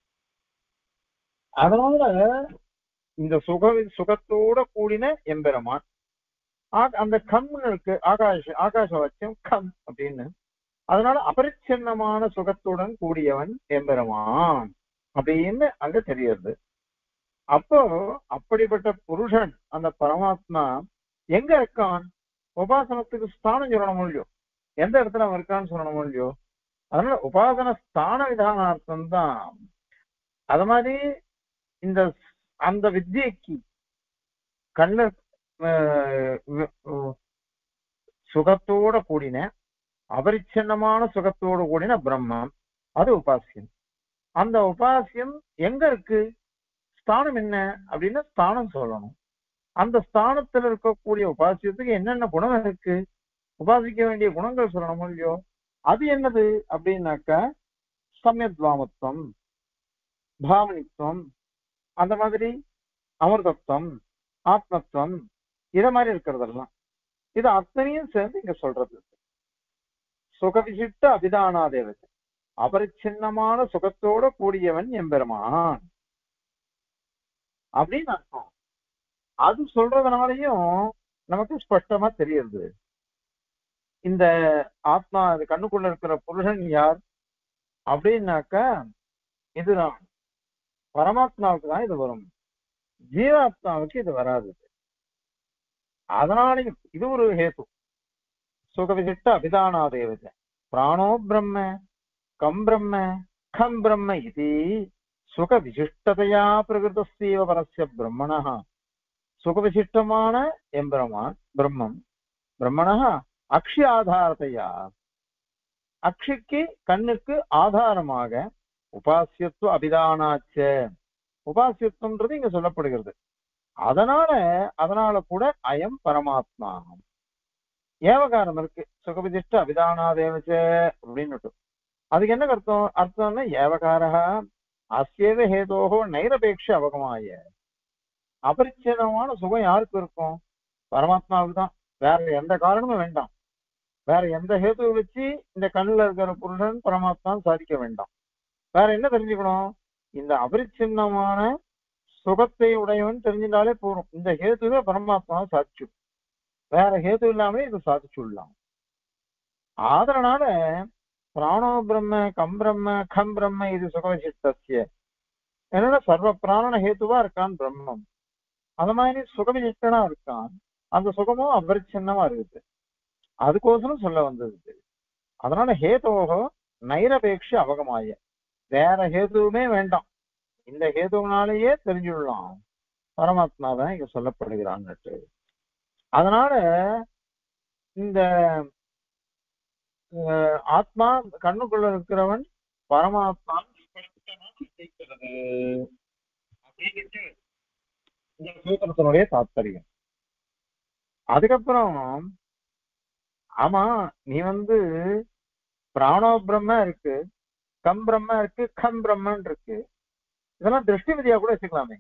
அதனால இந்த சுக சுகத்தோட கூடின எம்பெருமான் ஆ- அந்த கம்னு இருக்கு ஆகாஷ ஆகாச வச்சம் கம் அப்படின்னு அதனால அபரிச்சின்னமான சுகத்துடன் கூடியவன் எம்பெருமான் அப்படின்னு அங்க தெரியுது அப்போ அப்படிப்பட்ட புருஷன் அந்த பரமாத்மா எங்க இருக்கான் உபாசனத்துக்கு ஸ்தானம் சொல்லணும் இல்லையோ எந்த இடத்துல அவன் இருக்கான்னு சொல்லணும் இல்லையோ அதனால உபாசன ஸ்தான விதானார்த்தம் தான் அது மாதிரி இந்த அந்த வித்யைக்கு கண்ண ஆஹ் வி- உ- சுகத்தோட கூடின அபரிச்சின்னமான சுகத்தோட கூடின பிரம்மம் அது உபாசியம் அந்த உபாசியம் எங்க இருக்கு ஸ்தானம் என்ன அப்படின்னா ஸ்தானம் சொல்லணும் அந்த ஸ்தானத்துல இருக்கக்கூடிய உபாசியத்துக்கு என்னென்ன குணம் இருக்கு உபாசிக்க வேண்டிய குணங்கள் சொல்லணும் இல்லையோ அது என்னது அப்படின்னாக்கா சமயத்வாமத்துவம் பாவனித்துவம் அந்த மாதிரி அமிர்தத்துவம் ஆத்மத்துவம் இத மாதிரி இருக்கிறதெல்லாம் இது அத்தனையும் சேர்ந்து இங்க சொல்றது சுகவிசிட்ட அபிதானாதேவதை அபரிச்சின்னமான சுகத்தோட கூடியவன் எம்பெருமான் அப்படின்னு அர்த்தம் அது சொல்றதுனாலயும் நமக்கு ஸ்பஷ்டமா தெரியுது இந்த ஆத்மா அது கண்ணுக்குள்ள இருக்கிற புருஷன் யார் அப்படின்னாக்கா இதுதான் பரமாத்மாவுக்கு தான் இது வரும் ஜீவாத்மாவுக்கு இது வராது அதனாலையும் இது ஒரு ஹேது சுகவிசிட்ட அபிதானாதேவதை பிராணோ பிரம்ம கம் பிரம்ம கம் பிரம்ம இது சுக விசிஷ்டதையா பிரகிருதஸ்தீவ பரஸ்ய பிரம்மண சுகவிசிஷ்டமான எம்பிரமான் பிரம்மம் பிரம்மண அக்ஷி ஆதாரத்தையா அக்ஷிக்கு கண்ணுக்கு ஆதாரமாக உபாசியத்துவ அபிதானாச்ச உபாசியத்துவம்ன்றது இங்க சொல்லப்படுகிறது அதனால அதனால கூட அயம் பரமாத்மா ஏவகாரம் இருக்கு சுகவிதிஷ்ட அபிதானாதேவச்ச அப்படின்னு அதுக்கு என்ன அர்த்தம் அர்த்தம்னா ஏவகாரா அஸ்யேவ ஹேதோகோ நைரபேட்ச அவகமாய அபரிச்சிதமான சுகம் யாருக்கு இருக்கும் பரமாத்மாவுக்கு தான் வேற எந்த காரணமும் வேண்டாம் வேற எந்த ஹேதுவை வச்சு இந்த கண்ணுல இருக்கிற புருஷன் பரமாத்மா சாதிக்க வேண்டாம் வேற என்ன தெரிஞ்சுக்கணும் இந்த அபரிச்சின்னமான சுகத்தை உடையவன் தெரிஞ்சிருந்தாலே போதும் இந்த ஹேத்துவே பரமாத்மாவை சாதிச்சு வேற ஹேத்து இல்லாமலே இது சாதிச்சுடலாம் ஆதரனால பிராணோ பிரம்ம கம் பிரம்ம கம் பிரம்ம இது சுகவிசிஷ்டசிய என்னோட சர்வ பிராணன ஹேத்துவா இருக்கான் பிரம்மம் அந்த மாதிரி சுகவிசிஷ்டனா இருக்கான் அந்த சுகமும் அபரிச்சின்னமா இருக்குது அதுக்கோசரம் சொல்ல வந்தது அதனால ஹேதோகோ நைரபேட்ச அவகமாய வேற ஹேதுவுமே வேண்டாம் இந்த ஹேதுனாலேயே தெரிஞ்சுடலாம் பரமாத்மா தான் இங்க சொல்லப்படுகிறான்னுட்டு அதனால இந்த அஹ், ஆத்மா கண்ணுக்குள்ள இருக்கிறவன் பரமாத்மா கேட்கிறது அப்படின்னுட்டு இந்த சூத்திரத்தினுடைய தாத்பரியம் அதுக்கப்புறம் ஆமா நீ வந்து பிராணோ பிரம்ம இருக்கு கம் பிரம்ம இருக்கு கம் பிரம்மன் இருக்கு இதெல்லாம் திருஷ்டி விதியா கூட வச்சுக்கலாமே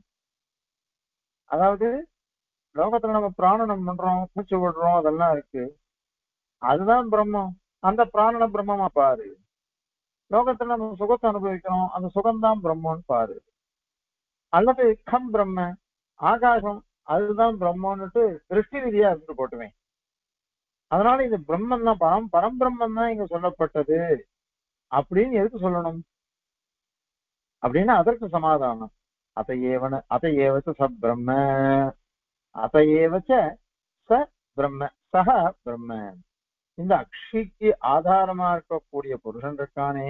அதாவது லோகத்துல நம்ம பிராணனம் பண்றோம் மூச்சு விடுறோம் அதெல்லாம் இருக்கு அதுதான் பிரம்மம் அந்த பிராணன பிரம்மமா பாரு லோகத்துல நம்ம சுகத்தை அனுபவிக்கிறோம் அந்த சுகம்தான் பிரம்மம்னு பாரு அல்லது கம் பிரம்ம ஆகாசம் அதுதான் பிரம்மன்னுட்டு திருஷ்டி விதியா இருந்து போட்டுமே அதனால இது பிரம்மன் தான் பரம் பரம்பிரம்மன் தான் இங்க சொல்லப்பட்டது அப்படின்னு எதுக்கு சொல்லணும் அப்படின்னா அதற்கு சமாதானம் அத ஏவன அத ஏவச்ச ச பிரம்ம அத ஏவச்ச ச பிரம்ம சக பிரம்ம இந்த அக்ஷிக்கு ஆதாரமா இருக்கக்கூடிய புருஷன் இருக்கானே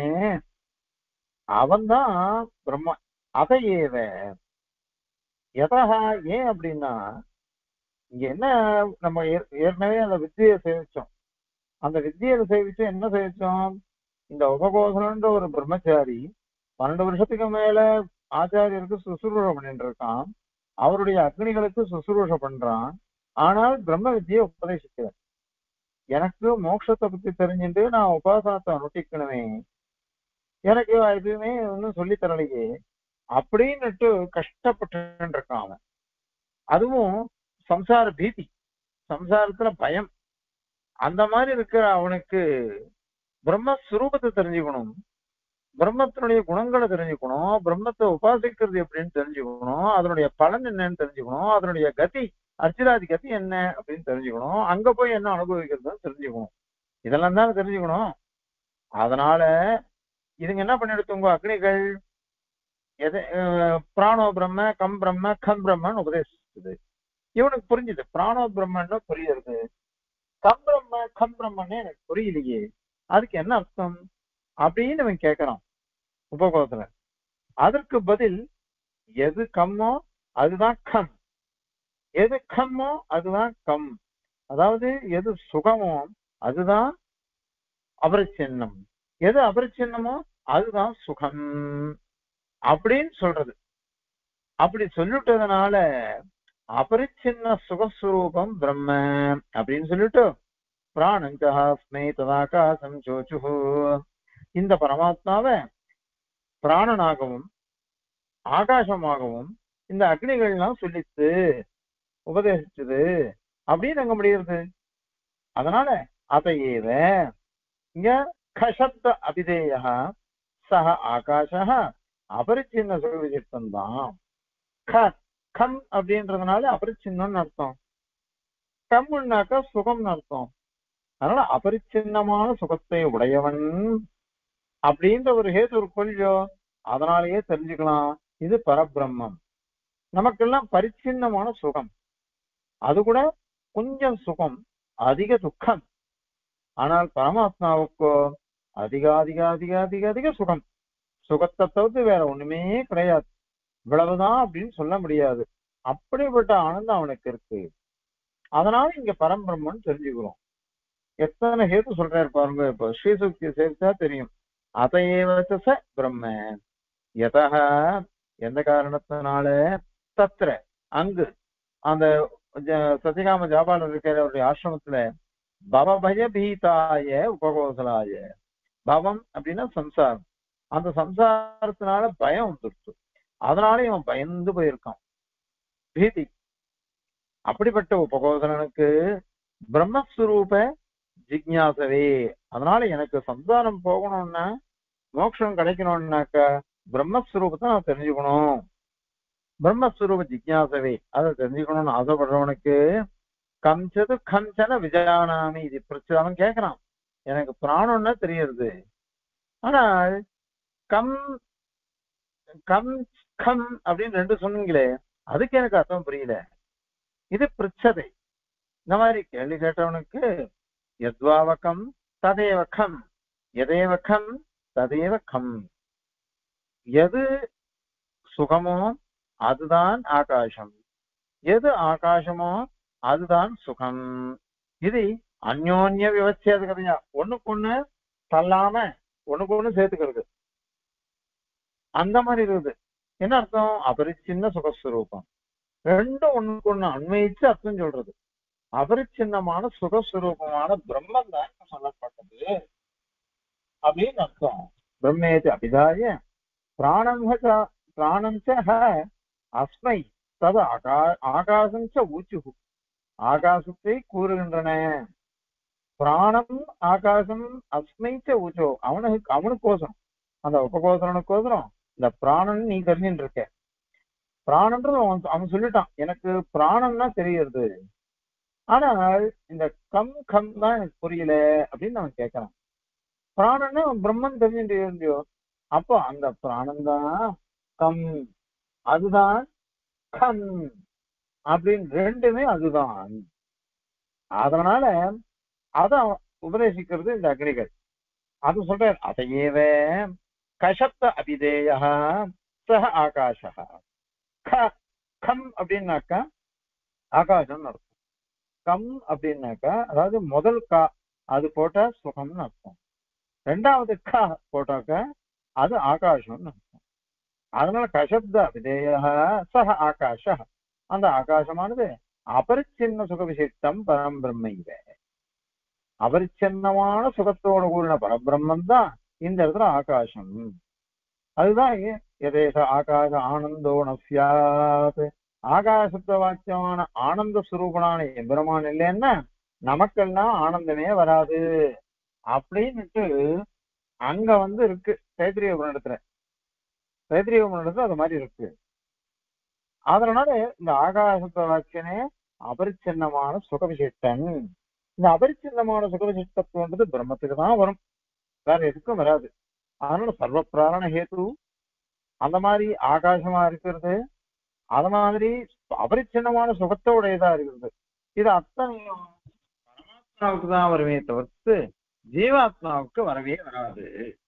அவன்தான் பிரம்ம அத ஏவ எதா ஏன் அப்படின்னா இங்க என்ன நம்ம ஏற்- ஏற்கனவே அந்த வித்தியை சேவிச்சோம் அந்த வித்தியை சேவிச்சு என்ன சேவிச்சோம் இந்த உபகோசலன்ற ஒரு பிரம்மச்சாரி பன்னெண்டு வருஷத்துக்கு மேல ஆச்சாரியருக்கு சுசுரூஷ பண்ணிட்டு இருக்கான் அவருடைய அக்னிகளுக்கு சுசுரூஷ பண்றான் ஆனால் பிரம்ம வித்தியை உபதேசிக்கிறார் எனக்கு மோட்சத்தை பத்தி தெரிஞ்சுட்டு நான் உபாசனத்தை அனுஷ்டிக்கணுமே எனக்கு எதுவுமே ஒன்றும் சொல்லி தரலையே அப்படின்னுட்டு கஷ்டப்பட்டு இருக்கான் அவன் அதுவும் சம்சார பீதி சம்சாரத்துல பயம் அந்த மாதிரி இருக்கிற அவனுக்கு பிரம்மஸ்வரூபத்தை தெரிஞ்சுக்கணும் பிரம்மத்தினுடைய குணங்களை தெரிஞ்சுக்கணும் பிரம்மத்தை உபாசிக்கிறது எப்படின்னு தெரிஞ்சுக்கணும் அதனுடைய பலன் என்னன்னு தெரிஞ்சுக்கணும் அதனுடைய கதி அர்ச்சிராதி கதி என்ன அப்படின்னு தெரிஞ்சுக்கணும் அங்க போய் என்ன அனுபவிக்கிறதுன்னு தெரிஞ்சுக்கணும் இதெல்லாம் தான் தெரிஞ்சுக்கணும் அதனால இதுங்க என்ன பண்ணிடுத்து உங்க அக்னிகள் எது அஹ், பிராணோ பிரம்ம கம் பிரம்ம கம் பிரம்மன்னு உபதேசிச்சது இவனுக்கு புரிஞ்சுது பிராணோ பிரம்மன்னு புரியுது கம் பிரம்ம கம் பிரம்மன்னு எனக்கு புரியலையே அதுக்கு என்ன அர்த்தம் அப்படின்னு இவன் கேட்கறான் உபகோதத்துல அதற்கு பதில் எது கம்மோ அதுதான் கம் எது கம்மோ அதுதான் கம் அதாவது எது சுகமோ அதுதான் அபரிச்சின்னம் எது அபரிச்சின்னமோ அதுதான் சுகம் அப்படின்னு சொல்றது அப்படி சொல்லிட்டதுனால அபரிச்சின்ன சுகஸ்வரூபம் பிரம்ம அப்படின்னு சொல்லிட்டு பிராணங்கஹாஸ்மை ததாகாசம் சோச்சுஹு இந்த பரமாத்மாவை பிராணனாகவும் ஆகாசமாகவும் இந்த அக்னிகள்லாம் சொல்லித்து உபதேசிச்சது அப்படின்னு அங்க முடிகிறது அதனால அதையேவ இங்க கஷப்த அபிதேய சக ஆகாஷ அபரிச்சின்ன சுகவிசிஷ்டம் தான் க கம் அப்படின்றதுனால அபரிச்சின்னம்னு அர்த்தம் கம்னாக்கா சுகம்னு அர்த்தம் அதனால அபரிச்சின்னமான சுகத்தை உடையவன் அப்படின்ற ஒரு ஹேது ஒரு கொள்ளியோ அதனாலேயே தெரிஞ்சுக்கலாம் இது பரபிரம்மம் நமக்கெல்லாம் பரிச்சின்னமான சுகம் அது கூட கொஞ்சம் சுகம் அதிக துக்கம் ஆனால் பரமாத்மாவுக்கோ அதிக அதிக அதிக அதிக அதிக சுகம் சுகத்தை தவிர்த்து வேற ஒண்ணுமே கிடையாது இவ்வளவுதான் அப்படின்னு சொல்ல முடியாது அப்படிப்பட்ட ஆனந்தம் அவனுக்கு இருக்கு அதனால இங்க பரம்பிரம்மன் தெரிஞ்சுக்கிறோம் எத்தனை ஹேத்து சொல்றாரு பாருங்க இப்போ ஸ்ரீசுக்தி சேர்த்தா தெரியும் அதையேவச்ச ச பிரம்ம எதா எந்த காரணத்தினால தத்ர அங்கு அந்த ஜ- சத்யகாம ஜாபாலர் இருக்கிற அவருடைய ஆசிரமத்துல பவபயபீதாய உபகோசலாய பவம் அப்படின்னா சம்சாரம் அந்த சம்சாரத்தினால பயம் வந்துருச்சு அதனால இவன் பயந்து போயிருக்கான் பீதி அப்படிப்பட்ட உபகோசலனுக்கு பிரம்மஸ்வரூப ஜிக்ஞாசவே அதனால எனக்கு சம்சாரம் போகணும்னா மோட்சம் கிடைக்கணும்னாக்க பிரம்மஸ்வரூபத்தை நான் தெரிஞ்சுக்கணும் பிரம்மஸ்வரூப ஜிக்யாசவே அதை தெரிஞ்சுக்கணும்னு ஆசைப்படுறவனுக்கு கம்சது கம்சன விஜயானாமி இது பிரச்சனை அவன் கேட்கறான் எனக்கு பிராணம்னா தெரியுது ஆனால் கம் கம் கம் அப்படின்னு ரெண்டு சொன்னீங்களே அதுக்கு எனக்கு அர்த்தம் புரியல இது பிரச்சதை இந்த மாதிரி கேள்வி கேட்டவனுக்கு எத்வாவகம் ததேவ கம் எதேவ கம் ததேவ கம் எது சுகமோ அதுதான் ஆகாசம் எது ஆகாசமோ அதுதான் சுகம் இது அந்யோன்ய விவச்சேத கதையா ஒண்ணுக்கு தள்ளாம ஒண்ணுக்கு ஒண்ணு சேர்த்துக்கிறது அந்த மாதிரி இருக்குது என்ன அர்த்தம் அபரிச்சின்ன சுகஸ்வரூபம் ரெண்டும் ஒண்ணுக்கு ஒண்ணு அண்மைச்சு அர்த்தம் சொல்றது அபரிச்சின்னமான சுகஸ்வரூபமான பிரம்மம் தான் இங்க சொல்லப்பட்டது அப்படின்னு அர்த்தம் பிரம்மேதி அபிதாய பிராணம் ச- பிராணம் ச ஹ அஸ்மை தது ஆகா ஆகாசம் ச ஊச்சுகு ஆகாசத்தை கூறுகின்றன பிராணம் ஆகாசம் அஸ்மை ச ஊச்சோ அவனுக்கு அவனுக்கோசரம் அந்த உபகோசரனுக்கோசரம் இந்த பிராணன் நீ தெரிஞ்சுட்டு இருக்க பிராணன்றது அவன் அவன் சொல்லிட்டான் எனக்கு பிராணம்னா தெரியுது ஆனால் இந்த கம் கம் தான் எனக்கு புரியல அப்படின்னு அவன் கேட்கறான் பிராணன்னு அவன் பிரம்மன் தெரிஞ்சுட்டு இருந்தியோ அப்போ அந்த பிராணம் தான் கம் அதுதான் கம் அப்படின்னு ரெண்டுமே அதுதான் அதனால அத உபதேசிக்கிறது இந்த அக்னிகள் அது சொல்ற அதையேவ கஷப்த அபிதேய சக ஆகாஷ கம் அப்படின்னாக்கா ஆகாசம்னு அர்த்தம் கம் அப்படின்னாக்கா அதாவது முதல் கா அது போட்டா சுகம்னு அர்த்தம் ரெண்டாவது கா போட்டாக்கா அது ஆகாசம்னு அர்த்தம் அதனால கஷப்த அபிதேய சக ஆகாஷ அந்த ஆகாசமானது அபரிச்சின்ன சுக விசிஷ்டம் பரம் பிரம்மைவ அபரிச்சின்னமான சுகத்தோடு கூடின பரபிரம்மம் தான் இந்த இடத்துல ஆகாசம் அதுதான் ஏ- எதேச ஆகாச ஆனந்தோ நசியாத் ஆகாசத்த வாக்கியமான ஆனந்த சுரூபனான எம்பெருமான் இல்லைன்னா நமக்கெல்லாம் ஆனந்தமே வராது அப்படின்னுட்டு அங்க வந்து இருக்கு தைத்திரிய உபநிடத்துல தைத்திரிய உபநிடத்துல அது மாதிரி இருக்கு அதனால இந்த ஆகாசத்த வாக்கியனே அபரிச்சின்னமான சுகவிசிஷ்டன் இந்த அபரிச்சின்னமான சுகவிசிஷ்டத்துவன்றது பிரம்மத்துக்கு தான் வரும் வேற எதுக்கும் வராது அதனால சர்வ பிராரண ஹேத்து அந்த மாதிரி ஆகாசமா இருக்கிறது அது மாதிரி அபரிச்சின்னமான சுகத்தோடையதா இருக்கிறது இது அத்தனையும் பரமாத்மாவுக்கு தான் வருமே தவிர்த்து ஜீவாத்மாவுக்கு வரவே வராது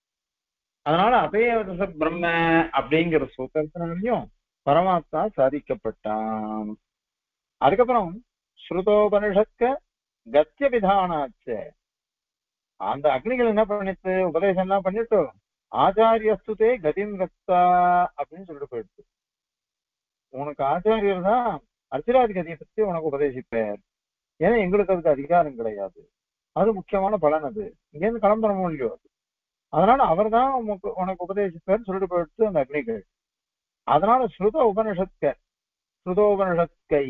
அதனால அபேவத பிரம்ம அப்படிங்கிற சூத்திரத்தினாலையும் பரமாத்மா சாதிக்கப்பட்டான் அதுக்கப்புறம் ஸ்ருதோபனிஷத்க கத்திய விதானாச்ச அந்த அக்னிகள் என்ன பண்ணிட்டு உபதேசம் எல்லாம் பண்ணிட்டு ஆச்சாரியஸ்துதே கதிம் வக்தா அப்படின்னு சொல்லிட்டு போயிடுச்சு உனக்கு ஆச்சாரியர் தான் அர்ச்சராதி கதியை பத்தி உனக்கு உபதேசிப்பார் ஏன்னா எங்களுக்கு அதுக்கு அதிகாரம் கிடையாது அது முக்கியமான பலன் அது இங்கேருந்து கிளம்புற இல்லையோ அது அதனால அவர் தான் உனக்கு உனக்கு உபதேசிப்பார் சொல்லிட்டு போயிடுச்சு அந்த அக்னிகள் அதனால ஸ்ருத உபனிஷத்க ஸ்ருதோபனிஷத்கை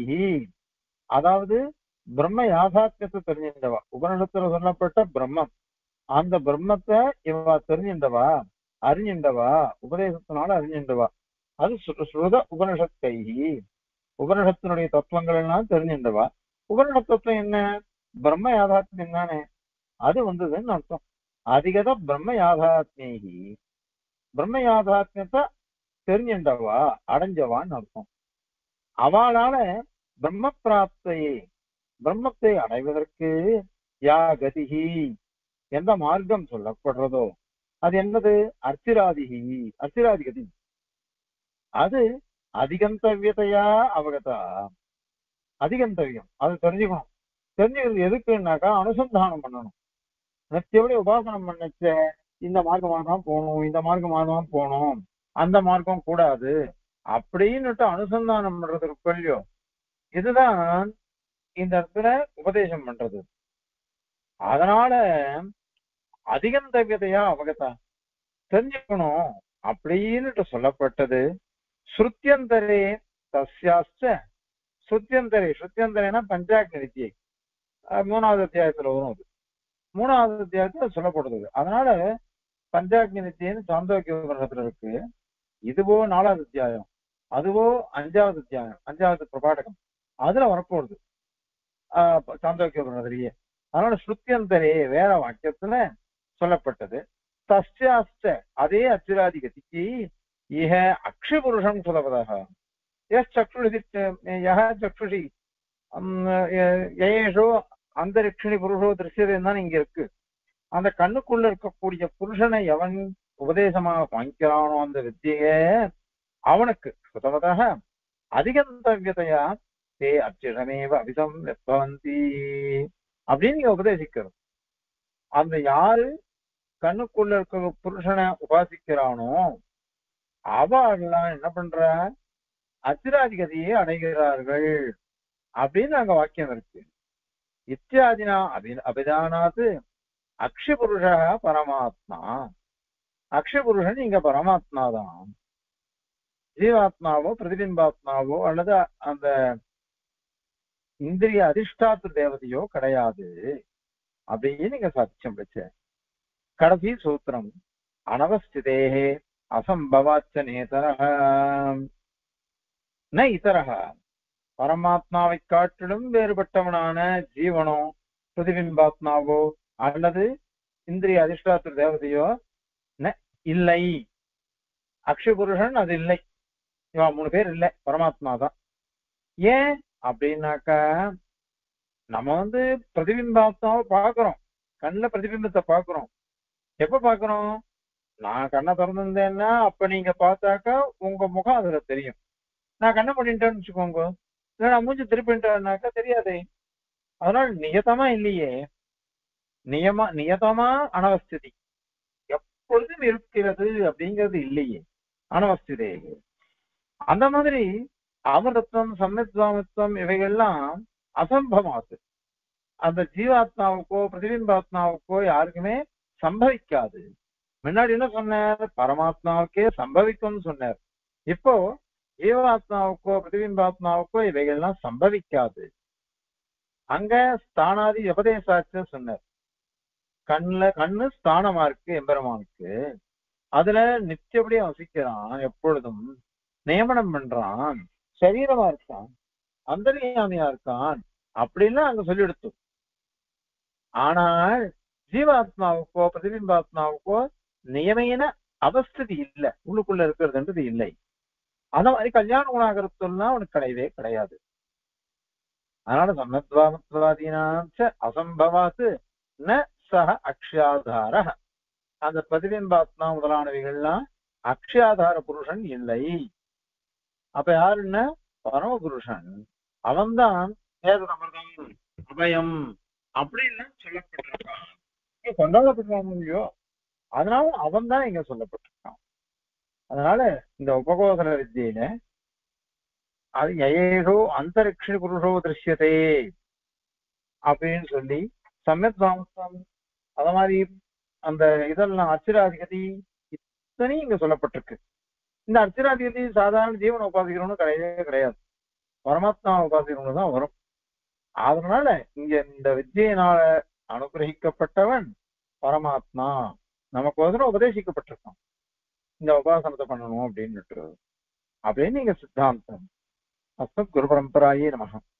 அதாவது பிரம்ம யாதார்த்தத்தை தெரிஞ்சிருந்தவா உபனிஷத்துல சொல்லப்பட்ட பிரம்மம் அந்த பிரம்மத்தை இவ தெரிஞ்சின்றவா அறிஞ்சின்றவா உபதேசத்தினால அறிஞ்சின்றவா அது ஸ்ரு- ஸ்ருத உபனிஷத்கை உபனிஷத்தினுடைய தத்துவங்கள் எல்லாம் தெரிஞ்சின்றவா உபனிஷத் தத்துவம் என்ன பிரம்ம யாதாத்மியம் தானே அது வந்ததுன்னு அர்த்தம் அதிகத பிரம்ம யாதாத்மேகி பிரம்ம யாதாத்மியத்தை தெரிஞ்சின்றவா அடைஞ்சவான்னு அர்த்தம் அவளால பிரம்ம பிராப்தையை பிரம்மத்தை அடைவதற்கு யா கதிகி எந்த மார்க்கம் சொல்லப்படுறதோ அது என்னது அர்ச்சிராதிகி அர்ச்சிராதி கதி அது அதிகந்தவியதையா அவகதா அதிகந்தவியம் அது தெரிஞ்சுக்கணும் தெரிஞ்சுக்கிறது எதுக்குன்னாக்கா அனுசந்தானம் பண்ணணும் நித்தியபடி உபாசனம் பண்ணச்ச இந்த மார்க்கமாக தான் போகணும் இந்த மார்க்கமாக தான் போகணும் அந்த மார்க்கம் கூடாது அப்படின்னுட்டு அனுசந்தானம் பண்றது இருக்கு இல்லையோ இதுதான் இந்த இடத்துல உபதேசம் பண்றது அதனால அதிகம் தவியதையா அவகதா தெரிஞ்சுக்கணும் அப்படின்னுட்டு சொல்லப்பட்டது ஸ்ருத்தியந்தரே தஸ்யாச்ச ஸ்ருத்தியந்தரே ஸ்ருத்தியந்தரேனா பஞ்சாக்னி வித்தியை அஹ் மூணாவது அத்தியாயத்துல வரும் அது மூணாவது அத்தியாயத்துல சொல்லப்படுது அதனால பஞ்சாக்னி வித்தியன்னு சாந்தோக்கிய உபநிடத்துல இருக்கு இதுவோ நாலாவது அத்தியாயம் அதுவோ அஞ்சாவது தியானம் அஞ்சாவது பிரபாடகம் அதுல வரப்போகுது ஆஹ் சாந்தோக்கிய அதனால ஸ்ருத்தியந்தரே வேற வாக்கியத்துல சொல்லப்பட்டது தஸ்யாஸ்ட அதே அச்சுராதிகதிக்கு இஹ அக்ஷபுருஷம் சுலபதக எஸ் சக்ஷுஷி யஹ சக்ஷுஷி ஏஷோ அந்தரிக்ஷிணி புருஷோ திருஷ்யதே தான் இங்க இருக்கு அந்த கண்ணுக்குள்ள இருக்கக்கூடிய புருஷனை எவன் உபதேசமாக வாங்கிக்கிறானோ அந்த வித்திய அவனுக்கு சுதவதாக அதிகந்தவியதையா தே அச்சிடமேவ அபிதம் வெப்பவந்தி அப்படின்னு நீங்க உபதேசிக்கிறது அந்த யாரு கண்ணுக்குள்ள இருக்க புருஷனை உபாசிக்கிறானோ அவெல்லாம் என்ன பண்ற அச்சிராதிகதியை அடைகிறார்கள் அப்படின்னு அங்க வாக்கியம் இருக்கு இத்தியாதினா அபி அபிதானாத்து அக்ஷபுருஷ பரமாத்மா அக்ஷபுருஷன் இங்க பரமாத்மா தான் ஜீவாத்மாவோ பிரதிபிம்பாத்மாவோ அல்லது அந்த இந்திரிய அதிஷ்டாத்து தேவதையோ கிடையாது அப்படின்னு நீங்க சாட்சியம் வச்ச கடைசி சூத்திரம் அனவஸ்திதேகே அசம்பவாச்ச நேதரக ந இதரக பரமாத்மாவை காட்டிலும் வேறுபட்டவனான ஜீவனோ பிரதிபிம்பாத்மாவோ அல்லது இந்திரிய அதிஷ்டாத்து தேவதையோ ந இல்லை அக்ஷபுருஷன் அது இல்லை இவன் மூணு பேர் இல்லை பரமாத்மா தான் ஏன் அப்படின்னாக்கா நம்ம வந்து பிரதிபிம்பாத்மாவை பார்க்கிறோம் கண்ணுல பிரதிபிம்பத்தை பார்க்கிறோம் எப்ப பார்க்கிறோம் நான் கண்ணை திறந்திருந்தேன்னா அப்ப நீங்க பார்த்தாக்கா உங்க முகம் அதுல தெரியும் நான் கண்ணை பண்ணிட்டேன்னு வச்சுக்கோங்க இல்ல நான் மூஞ்சி திருப்பிட்டேன்னாக்கா தெரியாதே அதனால நியதமா இல்லையே நியமா நியதமா அனவஸ்திதி எப்பொழுதும் இருக்கிறது அப்படிங்கிறது இல்லையே அனவஸ்திதே அந்த மாதிரி அமரத்துவம் சம்மித்வாமித்வம் இவைகள்லாம் அசம்பமாது அந்த ஜீவாத்மாவுக்கோ பிரதிபிம்பாத்மாவுக்கோ யாருக்குமே சம்பவிக்காது முன்னாடி என்ன சொன்னார் பரமாத்மாவுக்கே சம்பவிக்கும்னு சொன்னார் இப்போ ஜீவாத்மாவுக்கோ பிரதிபிம்பாத்மாவுக்கோ இவைகள்லாம் சம்பவிக்காது அங்க ஸ்தானாதி உபதேசாச்சு சொன்னார் கண்ணுல கண்ணு ஸ்தானமா இருக்கு எம்பெருமானுக்கு அதுல நித்தியபடி வசிக்கிறான் எப்பொழுதும் நியமனம் பண்றான் சரீரமா இருக்கான் அந்தரியாமியா இருக்கான் அப்படின்னு அங்க சொல்லிடுத்து ஆனால் ஜீவாத்மாவுக்கோ பிரதிபிம்பாத்மாவுக்கோ நியமையின அவஸ்திதி இல்லை உள்ளுக்குள்ள இருக்கிறதுன்றது இல்லை அந்த மாதிரி கல்யாண குணாகரத்துலாம் அவனுக்கு கிடையவே கிடையாது அதனால சமத்வாமத்வாதீனாச்ச அசம்பவாத்து ந சக அக்ஷாதார அந்த பிரதிபிம்பாத்மா முதலானவைகள்லாம் அக்ஷாதார புருஷன் இல்லை அப்ப யாருன்னா பரமபுருஷன் அவன்தான் வேதனமிருதம் அபயம் அப்படின்னு சொல்லப்பட்டிருக்கான் இங்க கொண்டாடப்பட்டிருக்கான் இல்லையோ அதனால அவன் தான் இங்க சொல்லப்பட்டிருக்கான் அதனால இந்த உபகோதர வித்தியில அது ஏஷோ அந்தரிக்ஷ புருஷோ திருஷ்யதே அப்படின்னு சொல்லி சமயத் சாமஸ்தம் அத மாதிரி அந்த இதெல்லாம் அச்சிராதிகதி இத்தனையும் இங்க சொல்லப்பட்டிருக்கு இந்த அர்ச்சராதிபதி சாதாரண ஜீவனை உபாசிக்கிறவனு கிடையவே கிடையாது பரமாத்மா உபாசிக்கிறவனு தான் வரும் அதனால இங்க இந்த வித்தியினால அனுகிரகிக்கப்பட்டவன் பரமாத்மா நமக்கு வந்து உபதேசிக்கப்பட்டிருக்கான் இந்த உபாசனத்தை பண்ணணும் அப்படின்னுட்டு அப்படின்னு இங்க சித்தாந்தம் அஸ்மத் குரு பரம்பராயே நமகம்